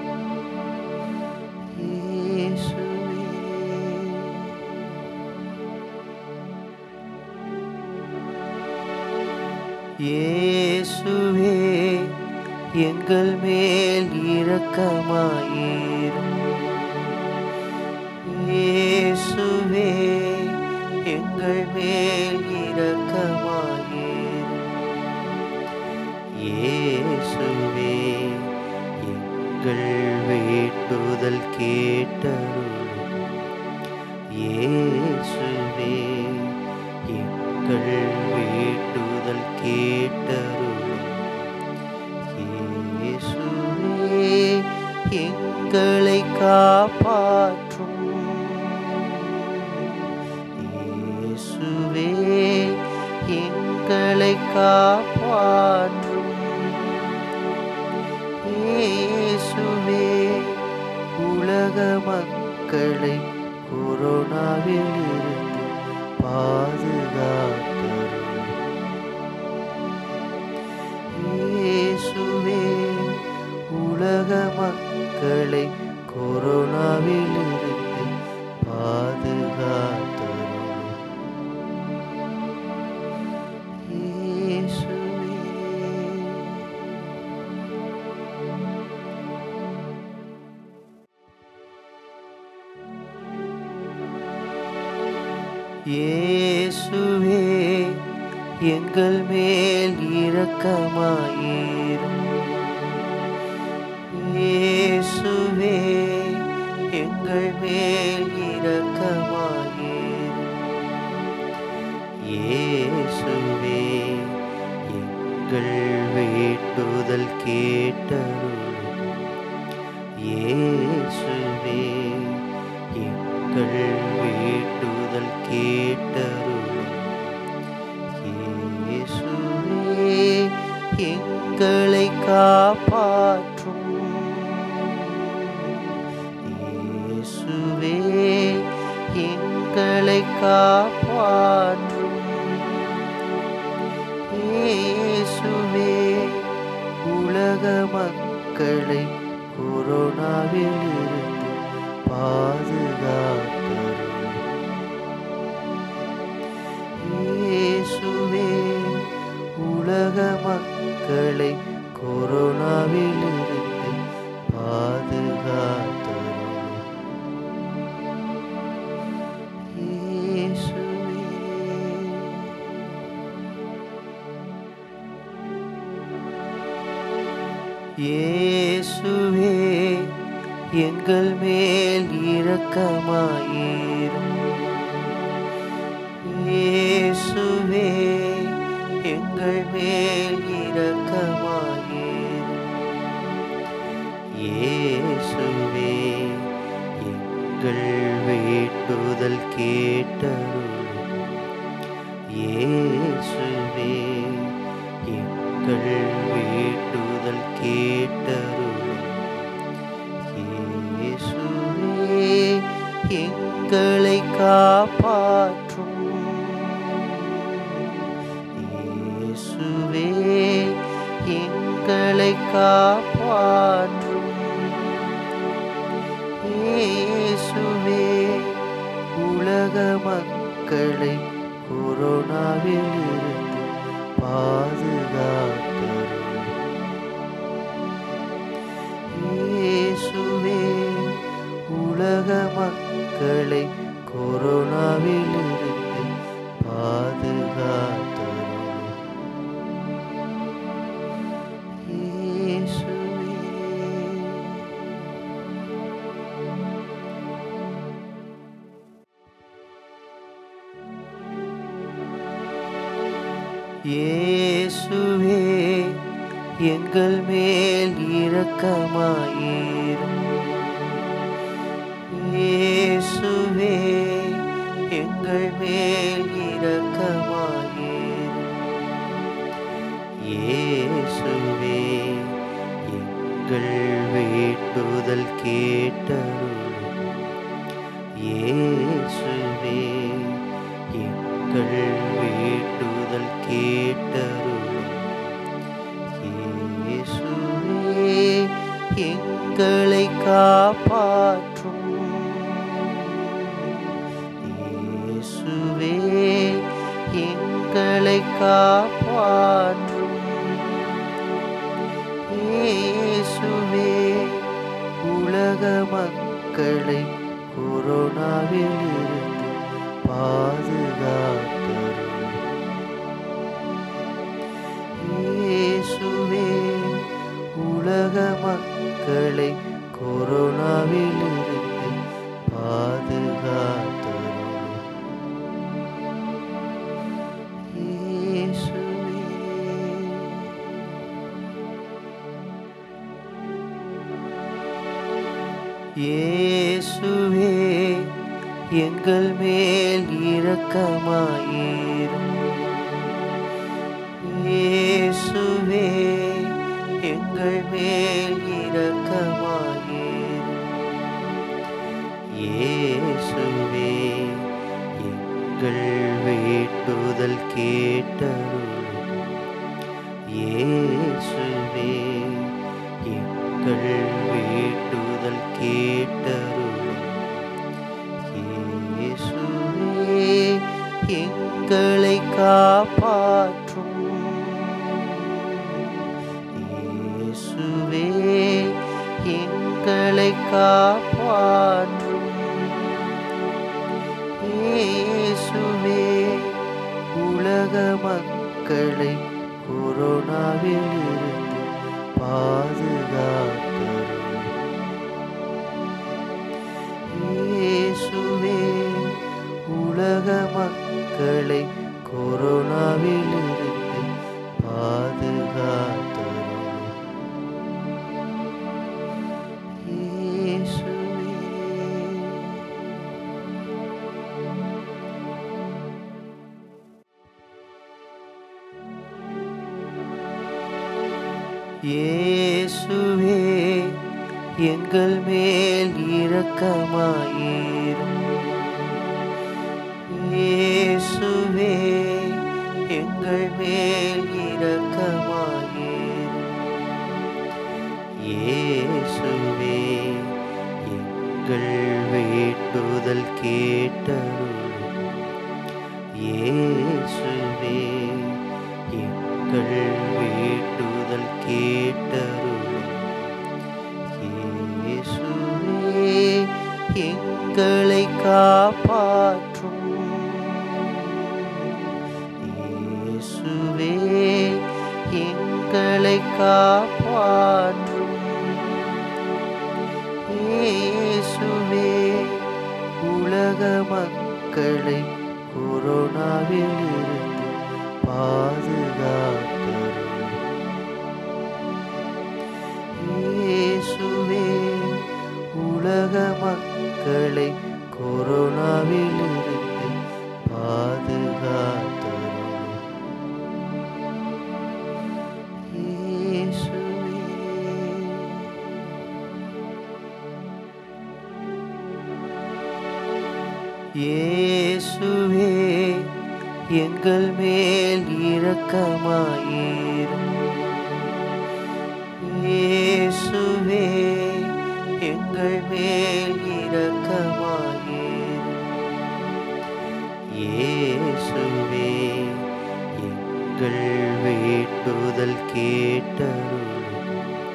இயேசுவே எங்கள் மேல் இரக்கமாயிரும் இயேசுவே எங்கள் மேல் இரக்கமாயிரும் இயேசுவே எங்கள் வேண்டுதல் கேட்டருளும் இயேசுவே எங்கள் வேண்டுதல் கேட்டருளும் இயேசுவே எங்களை காப்பாற்றும் இயேசுவே எங்களை காப்பாற்றும் இயேசுவே உலக மக்களை கொரோனாவில் இருந்து பாதுகாத்தருளும் இயேசுவே உலக மக்களை கொரோனாவில் இருந்து பாதுகாத்தருளும் இயேசுவே இயேசுவே எங்கள் மேல் இரக்கமாயிரும் இயேசுவே எங்கள் மேல் இரக்கமாயிரும் இயேசுவே எங்கள் வேண்டுதல் கேட்டருளும் இயேசுவே எங்கள் வேண்டுதல் கேட்டருளும் இயேசுவே எங்களை காப்பாற்றும் இயேசுவே எங்களை காப்பாற்றும் இயேசுவே உலக மக்களை கொரோனாவில் இருந்து பாதுகாத்தருளும் இயேசுவே உலக மக்களை கொரோனாவில் இருந்து பாதுகாத்தருளும் இயேசுவே இயேசுவே எங்கள் மேல் இரக்கமாயிரும் இயேசுவே எங்கள் மேல் இரக்கமாயிரும் இயேசுவே எங்கள் வேண்டுதல் கேட்டருளும் இயேசுவே எங்கள் வேண்டுதல் கேட்டருளும் இயேசுவே எங்களை காப்பாற்றும் இயேசுவே எங்களை காப்பாற்றும் இயேசுவே உலக மக்களை கொரோனாவில் இருந்து பாதுகாத்தருளும் இயேசுவே உலக மக்களை கொரோனாவில் இருந்து பாதுகாத்தருளும் இயேசுவே இயேசுவே எங்கள் மேல் இரக்கமாயிரும் இயேசுவே எங்கள் மேல் இரக்கமாயிரும் இயேசுவே எங்கள் வேண்டுதல் கேட்டருளும் இயேசுவே எங்கள் வேண்டுதல் கேட்டருளும் இயேசுவே எங்களை காப்பாற்றும் இயேசுவே எங்களை காப்பாற்றும் மக்களை கொரோனாவில் இருந்து பாதுகாத்தருளும் இயேசுவே உலக மக்களை கொரோனாவில் இருந்து பாதுகாத்தருளும் இயேசுவே இயேசுவே எங்கள் மேல் இரக்கமாயிரும் இயேசுவே எங்கள் மேல் இரக்கமாயிரும் இயேசுவே எங்கள் வேண்டுதல் கேட்டருளும் இயேசுவே எங்கள் வேண்டுதல் கேட்டருளும் இயேசுவே எங்களை காப்பாற்றும் இயேசுவே எங்களை காப்பாற்றும் இயேசுவே உலக மக்களை கொரோனாவில் இருந்து பாதுகாத்தருளும் இயேசுவே உலக மக்களை கொரோனாவில் இருந்து பாதுகாத்தருளும் இயேசுவே இயேசுவே எங்கள் மேல் இரக்கமாயிரும் இயேசுவே எங்கள் மேல் இரக்கமாயிரும் இயேசுவே எங்கள் வேண்டுதல் கேட்டருளும் இயேசுவே எங்கள் வேண்டுதல் கேட்டருளும் இயேசுவே எங்களை காப்பாற்றும் இயேசுவே எங்களை காப்பாற்றும் இயேசுவே உலக மக்களை கொரோனாவில் இருந்து பாதுகாத்தருளும் இயேசுவே உலக மக்களை கொரோனாவில் இருந்து பாதுகாத்தருளும் இயேசுவே எங்கள் மேல் இரக்கமாயிரும் இயேசுவே எங்கள் மேல் இரக்கமாயிரும் இயேசுவே எங்கள் வேண்டுதல் கேட்டருளும்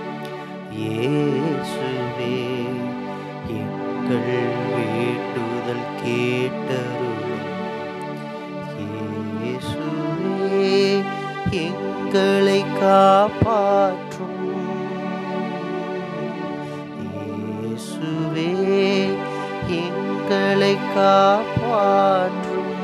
இயேசுவே எங்கள் வேண்டுதல் கேட்டருளும் இயேசுவே எங்களை காப்பாற்றும் இயேசுவே எங்களை காப்பாற்றும்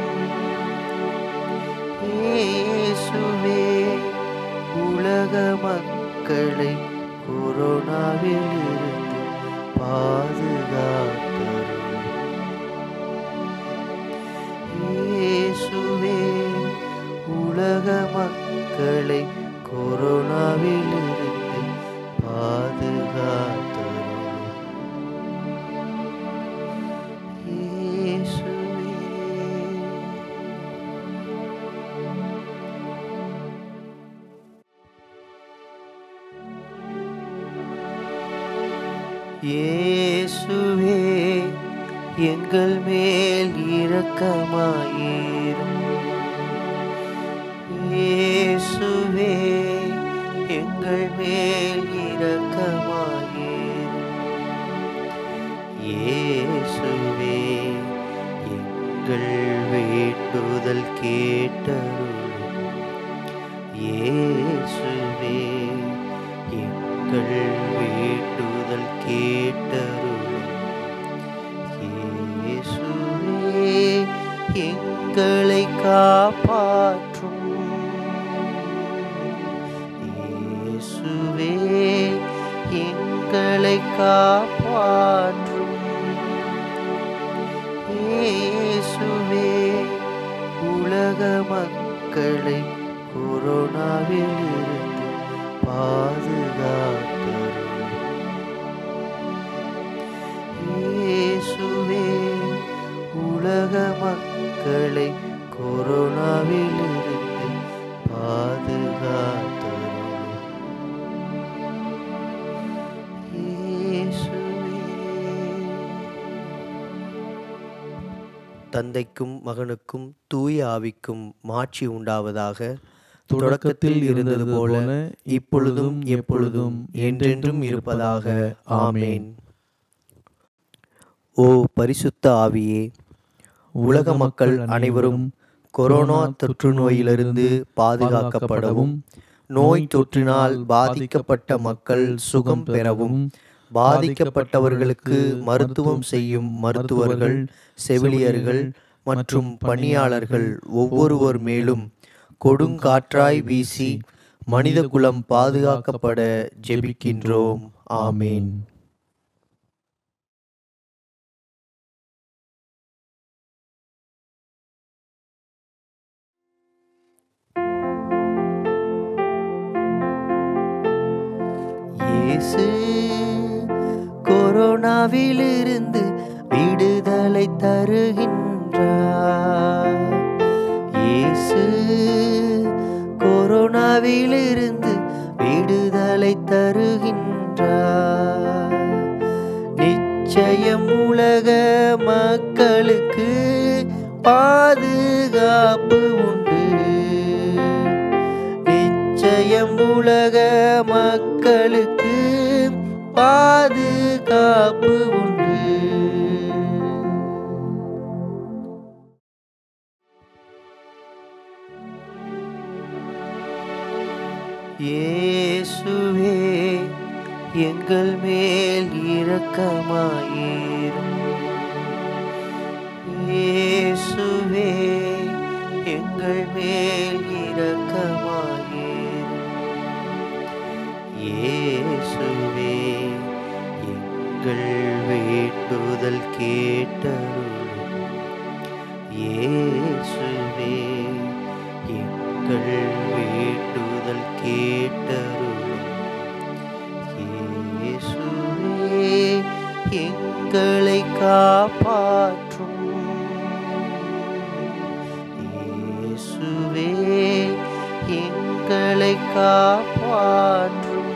இயேசுவே உலக மக்களை கொரோனாவில் இருந்து பாதுகாத்தருளும் இயேசுவே உலக மக்களை கொரோனாவில் இருந்து பாதுகாத்தருளும் இயேசுவே இயேசுவே எங்கள் மேல் இரக்கமாயிரும் இயேசுவே எங்கள் மேல் இரக்கமாயிரும் இயேசுவே எங்கள் வேண்டுதல் கேட்டருளும் இயேசுவே எங்கள் வேண்டுதல் கேட்டருளும் இயேசுவே எங்களை காப்பாற்றும் இயேசுவே எங்களை காப்பாற்றும் இயேசுவே உலக மக்களை கொரோனாவிலிருந்து பாதுகாத்தருளும் இயேசுவே உலக மக்களை கொரோனாவிலிருந்து பாதுகாத்தருளும் தந்தைக்கும் மகனுக்கும் தூய ஆவிக்கும் மாட்சி உண்டாவதாக தொடக்கத்தில் இருந்தது போல இப்பொழுதும் எப்பொழுதும் என்றென்றும் இருப்பதாக ஆமேன் ஓ பரிசுத்த ஆவியே உலக மக்கள் அனைவரும் கொரோனா தொற்று நோயிலிருந்து பாதுகாக்கப்படவும் நோய் தொற்றினால் பாதிக்கப்பட்ட மக்கள் சுகம் பெறவும் பாதிக்கப்பட்டவர்களுக்கு மருத்துவம் செய்யும் மருத்துவர்கள் செவிலியர்கள் மற்றும் பணியாளர்கள் ஒவ்வொருவர் மேலும் கொடுங்காற்றாய் வீசி மனிதகுலம் பாதுகாக்கப்பட ஜெபிக்கின்றோம் ஆமேன் இயேசு கொரோனாவிலிருந்து விடுதலை தருகின்றார் இயேசு கொரோனாவிலிருந்து விடுதலை தருகின்றார் நிச்சயம் உலக மக்களுக்கு பாதுகாப்பு உண்டு நிச்சயம் உலக மக்களுக்கு பாதுகாப்பு உண்டு இயேசுவே எங்கள் மேல் இரக்கமாயிரும் இயேசுவே எங்கள் மேல் இரக்கமாயிரும் இயேசுவே எங்கள் வேண்டுதல் கேட்டருளும் இயேசுவே எங்கள் வேண்டுதல் கேட்டருளும் இயேசுவே எங்களை காப்பாற்றும் இயேசுவே எங்களை காப்பாற்றும்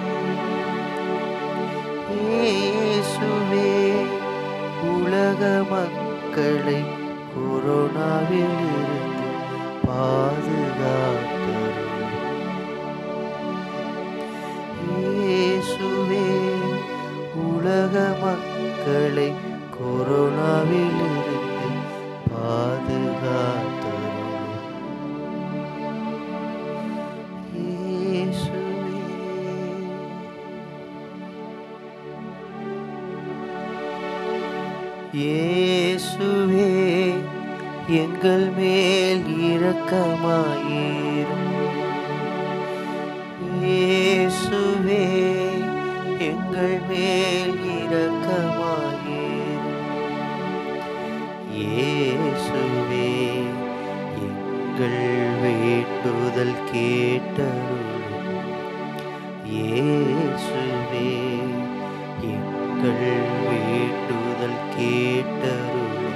இயேசுவே உலக மக்களை கொரோனாவிலிருந்து பாதுகாத்தருளும் இயேசுவே உலக மக்களை கொரோனாவிலிருந்து பாதுகாத்தருளும் இயேசுவே இயேசுவே எங்கள் மேல் இரக்கமாயிரும் இயேசுவே எங்கள் மேல் இரக்கமாயிரும் இயேசுவே எங்கள் வேண்டுதல் கேட்டருளும் இயேசுவே எங்கள் வேண்டுதல் கேட்டருளும்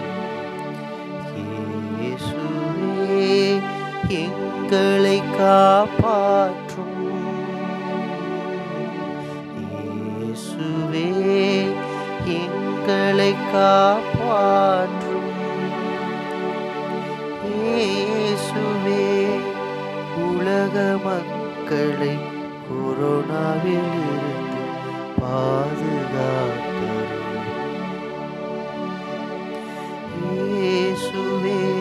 இயேசுவே எங்களை காப்பாற்றும் இயேசுவே எங்களை காப்பாற்றும் இயேசுவே உலக மக்களை கொரோனாவிலிருந்து பாதுகாத்தருளும் இயேசுவே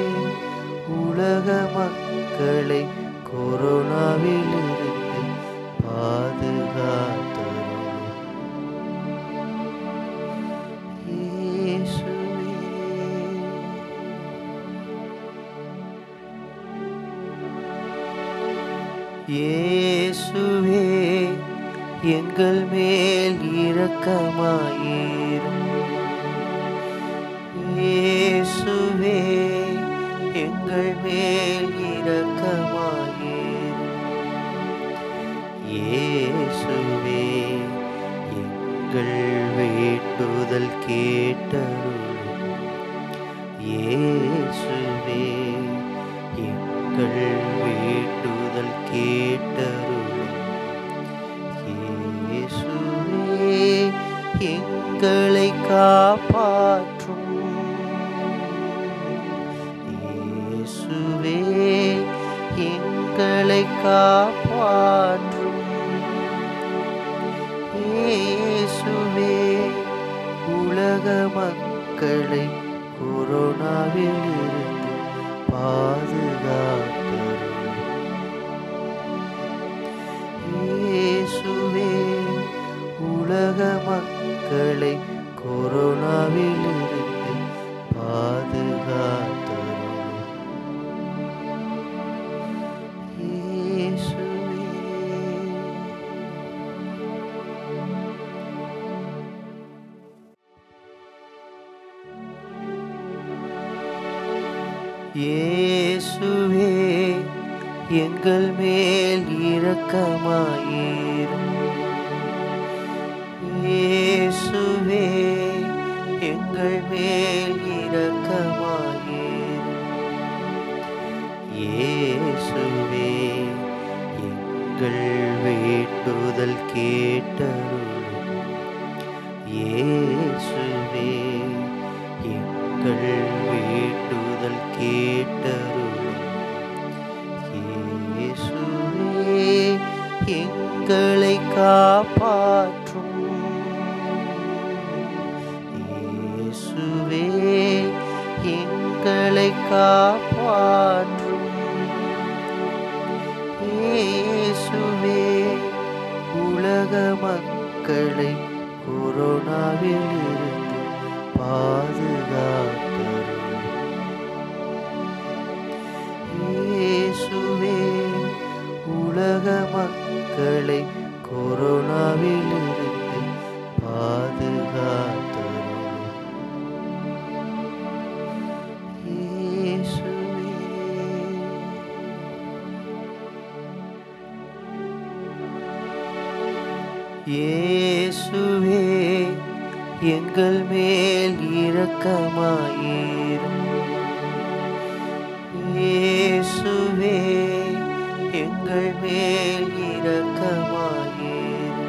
இயேசுவே எங்கள் மேல் இரக்கமாயிரும் இயேசுவே எங்கள் மேல் இரக்கமாயிரும் இயேசுவே எங்கள் வேண்டுதல் கேட்டருளும் இயேசுவே எங்கள் வேண்டுதல் கேட்டருளும் இயேசுவே எங்களை காப்பாற்றும் இயேசுவே எங்களை காப்பாற்றும் இயேசுவே உலக மக்களை கொரோனாவிலிருந்து பாதுகாத்தருளும் இயேசுவே உலக மக்களை கொரோனாவிலிருந்து பாதுகாத்தருளும் இயேசுவே இயேசுவே எங்கள் மேல் இரக்கமாயிரும் இயேசுவே எங்கள் மேல் இரக்கமாயிரும் இயேசுவே எங்கள் வேண்டுதல் கேட்டருளும் இயேசுவே எங்கள் வேண்டுதல் கேட்டருளும் இயேசுவே எங்களை காப்பாற்றும் இயேசுவே எங்களை காப்பாற்றும் இயேசுவே உலக மக்களை கொரோனாவிலிருந்து பாதுகாத்தருளும் இயேசுவே உலக மக்களை கொரோனாவிலிருந்து பாதுகாத்தருளும் இயேசுவே இயேசுவே எங்கள் மேல் இரக்கமாயிரும் இயேசுவே எங்கள் மேல் இரக்கமாயிரும்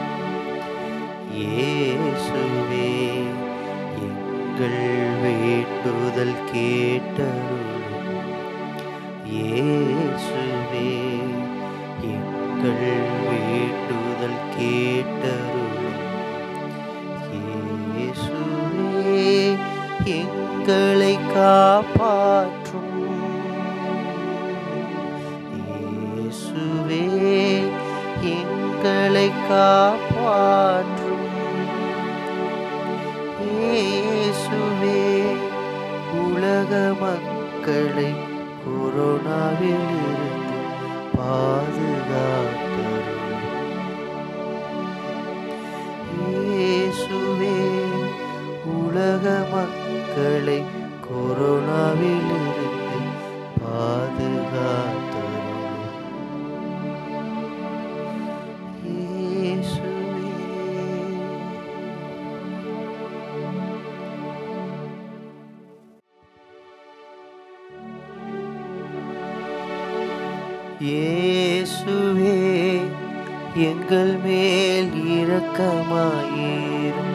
இயேசுவே எங்கள் வேண்டுதல் கேட்டருளும் இயேசுவே எங்கள் வேண்டுதல் கேட்டருளும் இயேசுவே எங்களை காப்பாற்றும் இயேசுவே எங்களை காப்பாற்றும் இயேசுவே உலக மக்களை கொரோனாவிலிருந்து பாதுகாத்தருளும் இயேசுவே உலக மக்களை கொரோனாவிலிருந்து பாதுகாத்தருளும் இயேசுவே இயேசுவே எங்கள் மேல் இரக்கமாயிரும்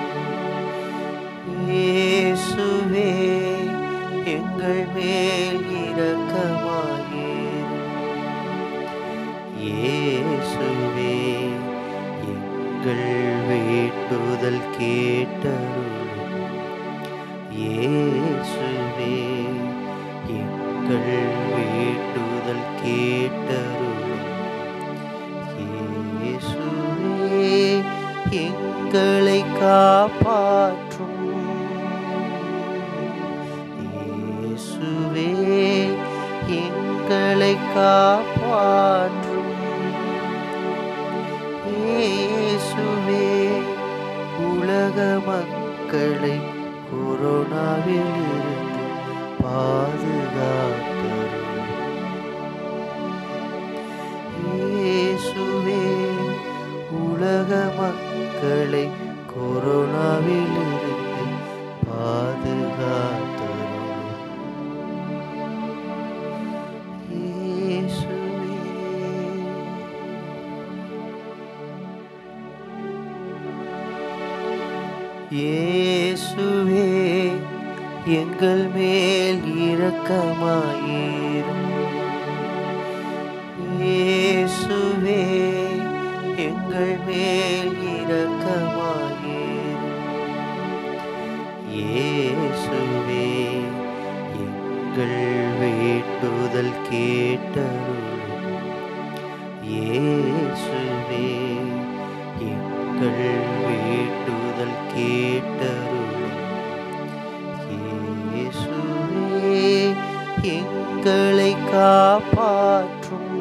இயேசுவே எங்கள் மேல் இரக்கமாயிரும் இயேசுவே எங்கள் வேண்டுதல் கேட்டருளும் இயேசுவே எங்கள் வேண்டுதல் கேட்டருளும் இயேசுவே எங்களை காப்பாற்றும் இயேசுவே எங்களை காப்பாற்றும் உலக மக்களை கொரோனாவில் இருந்து பாதுகாத்தருளும் இயேசுவே உலக மக்களை கொரோனாவில் இருந்து பாதுகாத்தருளும் இயேசுவே இயேசுவே எங்கள் மேல் இரக்கமாயிரும் இயேசுவே எங்கள் மேல் இரக்கமாயிரும் இயேசுவே எங்கள் வேண்டுதல் கேட்டருளும் இயேசுவே எங்கள் வேண்டுதல் கேட்டருளும் இயேசுவே எங்களை காப்பாற்றும்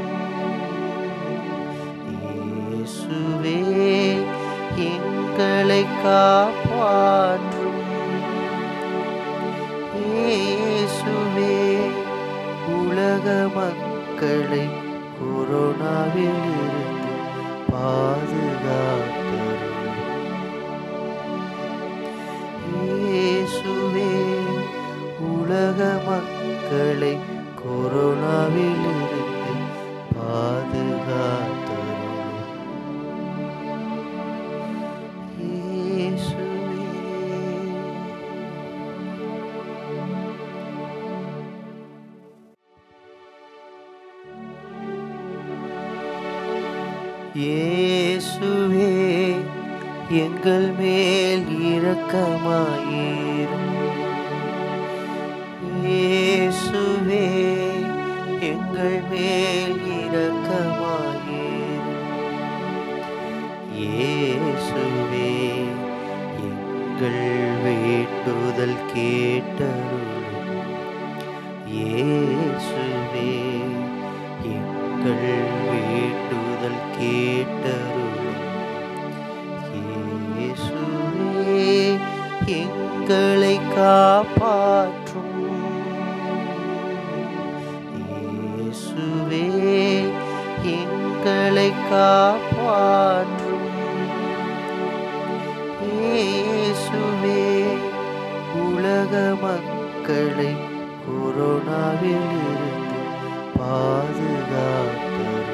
இயேசுவே எங்களை காப்பாற்றும் இயேசுவே உலக மக்களை கொரோனாவில் இருந்து பாதுகாத்தருளும் இயேசுவே உலக மக்களை கொரோனாவில் இருந்து பாதுகாத்தருளும் இயேசுவே இயேசுவே எங்கள் மேல் இரக்கமாயிரும் இயேசுவே எங்கள் மேல் இரக்கமாயிரும் இயேசுவே எங்கள் வேண்டுதல் கேட்டருளும் இயேசுவே எங்கள் வேண்டுதல் கேட்டருளும் இயேசுவே எங்களை காப்பாற்றும் இயேசுவே எங்களை காப்பாற்றும் இயேசுவே உலக மக்களை கொரோனாவில் இருந்து பாதுகாத்தருளும்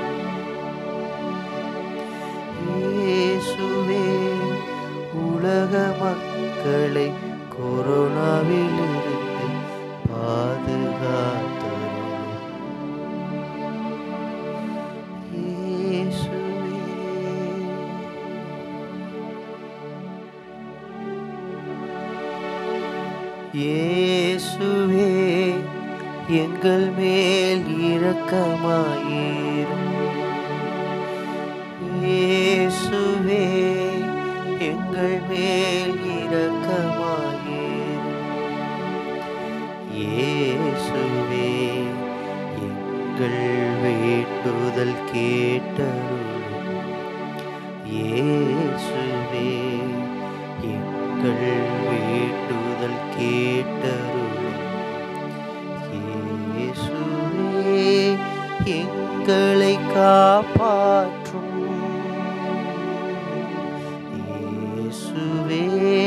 இயேசுவே உலக மக்களை கொரோனாவில் இருந்து பாதுகாத்தருளும் இயேசுவே இயேசுவே எங்கள் மேல் இரக்கமாயிரும் இயேசுவே எங்கள் மேல் இரக்கமாயிரும் இயேசுவே எங்கள் வேண்டுதல் கேட்டருளும் இயேசுவே எங்கள் வேண்டுதல் கேட்டருளும் இயேசுவே எங்களை காப்பாற்றும் இயேசுவே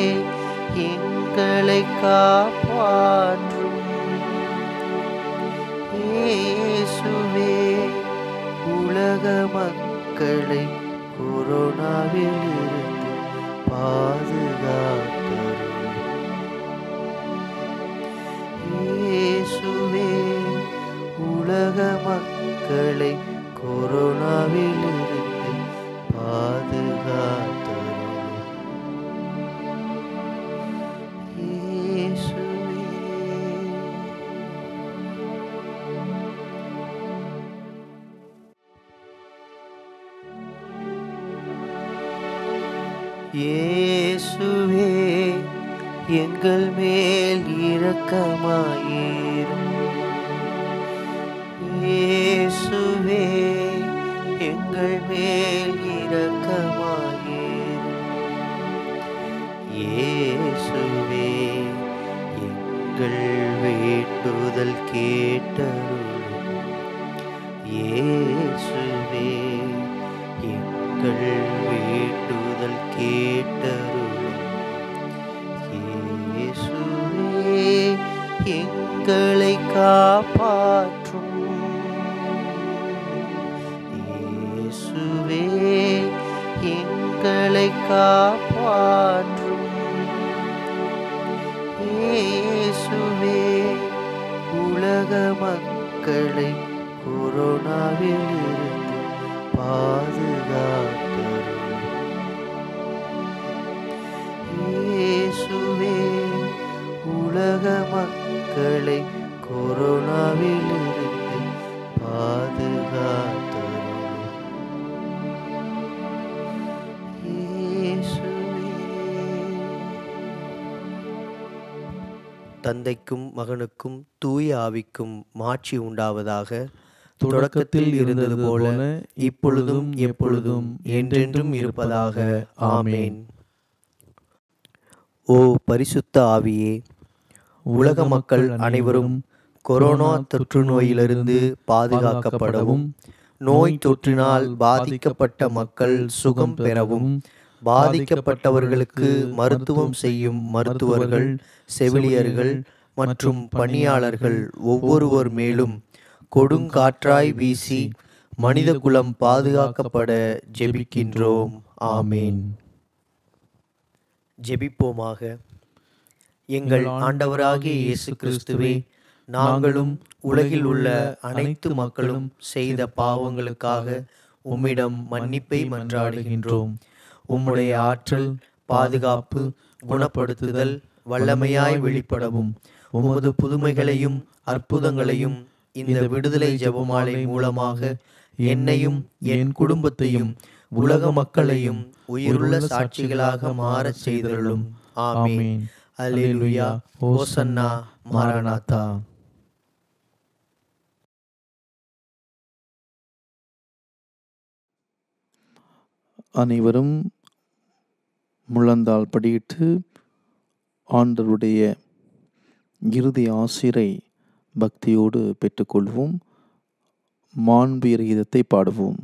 எங்களை காப்பாற்றும் இயேசுவே உலக மக்களை கொரோனாவில் இருந்து பாதுகாத்தருளும் இயேசுவே உலக மக்களை கொரோனாவில் இருந்து பாதுகாத்தருளும் இயேசுவே இயேசுவே எங்கள் மேல் இரக்கமாயிரும் இயேசுவே எங்கள் மேல் இரக்கமாயிரும் இயேசுவே எங்கள் வேண்டுதல் கேட்டருளும் இயேசுவே எங்கள் வேண்டுதல் கேட்டருளும் இயேசுவே எங்களை காப்பாற்றும் இயேசுவே எங்களை காப்பாற்றும் இயேசுவே உலக மக்களை கொரோனாவிலிருந்து பாதுகாத்தருளும் இயேசுவே உலக மக்களை கொரோனாவிலிருந்து பாதுகாத்தருளும் தந்தைக்கும் மகனுக்கும் தூய ஆவிக்கும் மாட்சி உண்டாவதாக தொடக்கத்தில் இருந்தது போல இப்பொழுதும் எப்பொழுதும் என்றென்றும் இருப்பதாக ஆமேன் ஓ பரிசுத்த ஆவியே உலக மக்கள் அனைவரும் கொரோனா தொற்று நோயிலிருந்து பாதுகாக்கப்படவும் நோய் தொற்றினால் பாதிக்கப்பட்ட மக்கள் சுகம் பெறவும் பாதிக்கப்பட்டவர்களுக்கு மருத்துவம் செய்யும் மருத்துவர்கள் செவிலியர்கள் மற்றும் பணியாளர்கள் ஒவ்வொருவர் மேலும் கொடுங்காற்றாய் வீசி மனிதகுலம் பாதுகாக்கப்பட ஜெபிக்கின்றோம் ஆமேன் ஜெபிப்போமாக எங்கள் ஆண்டவராகிய இயேசு கிறிஸ்துவே நாங்களும் உலகில் உள்ள அனைத்து மக்களும் செய்த பாவங்களுக்காக உம்மிடம் மன்னிப்பை மன்றாடுகின்றோம் உம்முடைய ஆற்றல் பாதுகாப்பு குணப்படுத்துதல் வல்லமையாய் வெளிப்படவும் உமது புதுமைகளையும் அற்புதங்களையும் இந்த விடுதலை ஜெபமாலை மூலமாக என்னையும் என் குடும்பத்தையும் உலக மக்களையும் உயிருள்ள சாட்சிகளாக மாறச் செய்தருளும் ஆமீன் அல்லேலூயா ஓசன்னா மாரநாதா அனைவரும் முழந்தால் படியிட்டு ஆண்டவருடைய இறுதி ஆசிரை பக்தியோடு பெற்றுக்கொள்வோம் மாண்பு கீதத்தை பாடுவோம்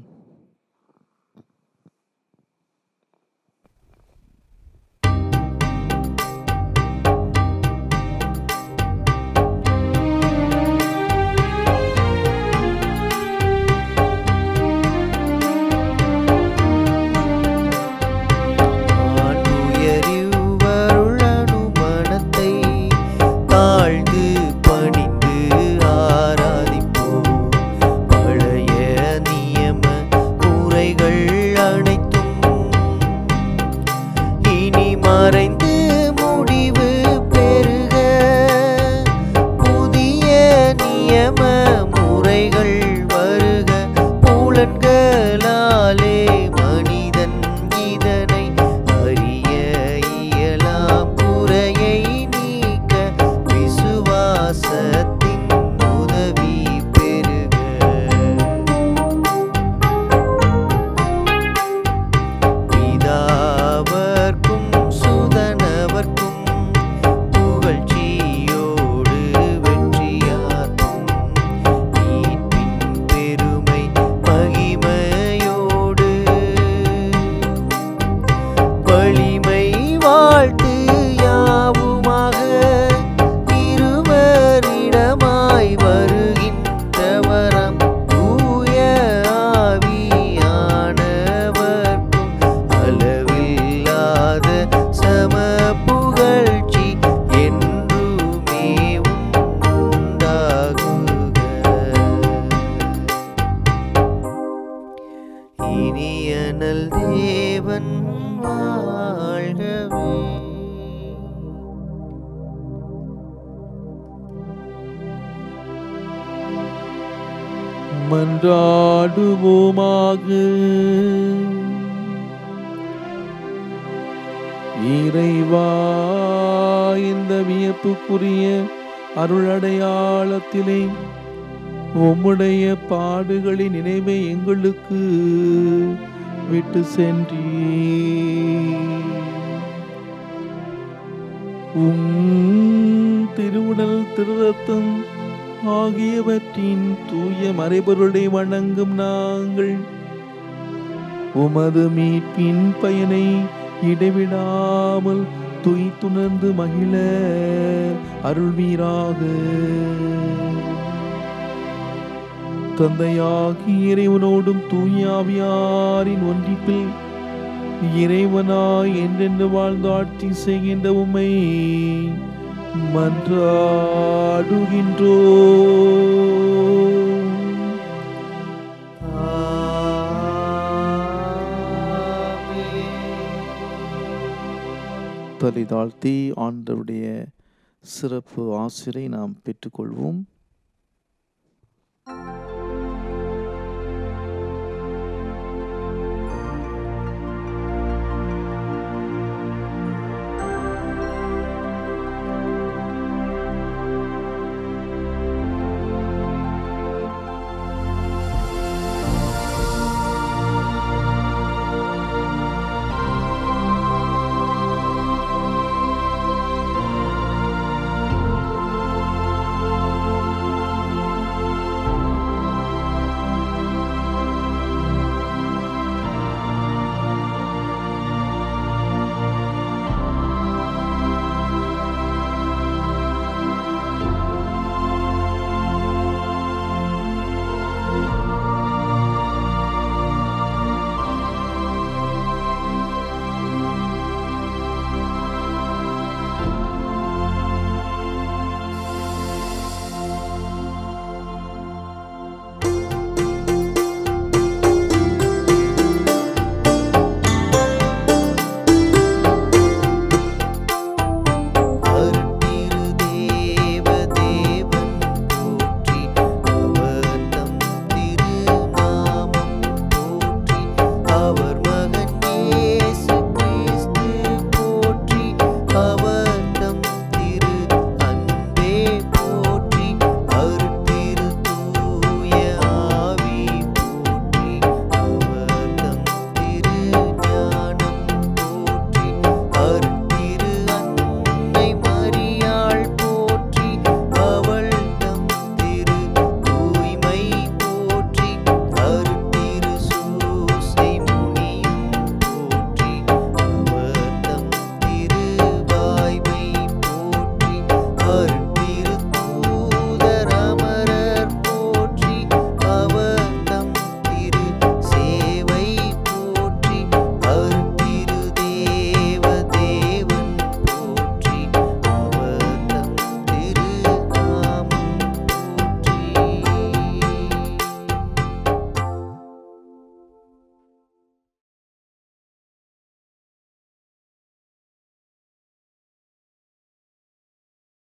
ஆண்டுயரிவருளனுமனத்தை தாழ்ந்து பணிந்து ஆராதிப்போம் பழைய நியம முறைகள் அனைத்தும் இனி மறைந்து முடிவு பெறுக புதிய நியம முறைகள் வருக புலன்களாலே மனிதன் இதனை அறிய இயலாம் குறையை நீக்க விசுவாசத்தின் உதவி பெறுக பிதாவர்க்கும் சுதனவர்க்கும் புகழ்ச்சியோடு வெற்றியார்க்கும் மீட்பின் பெருமை மகிமையோடு வலிமை வாழ்த்து யாவுமாக இருவரிடமாய் வருகின்றவரம் தூய ஆவியானவர்க்கும் அளவில்லாத சம புகழ்ச்சி என்றுமே உண்டாகுக இனியனல் தேவன் வாழ்கவே மன்றாடுவோமாக இறைவா இந்த வியப்புக்குரிய அருளடையாளத்திலே உம்முடைய பாடுகளின் நினைவை எங்களுக்கு விட்டு சென்றீ உம் திருவுடல் திருரத்தம் ஆகியவற்றின் தூய மறைபொருளை வணங்கும் நாங்கள் உமது மீட்பின் பயனை இடைவிடாமல் துய்த்துணர்ந்து மகிழ அருள்வீராக தந்தையாகி இறைவனோடும் தூயாவியாரின் ஒன்றிப்பில் இறைவனாய் என்றென்று வாழ்ந்து ஆட்சி செய்கின்ற உம்மை மன்றாடுகின்றோ தலை தாழ்த்தி ஆண்டவருடைய சிறப்பு ஆசிரை நாம் பெற்றுக்கொள்வோம்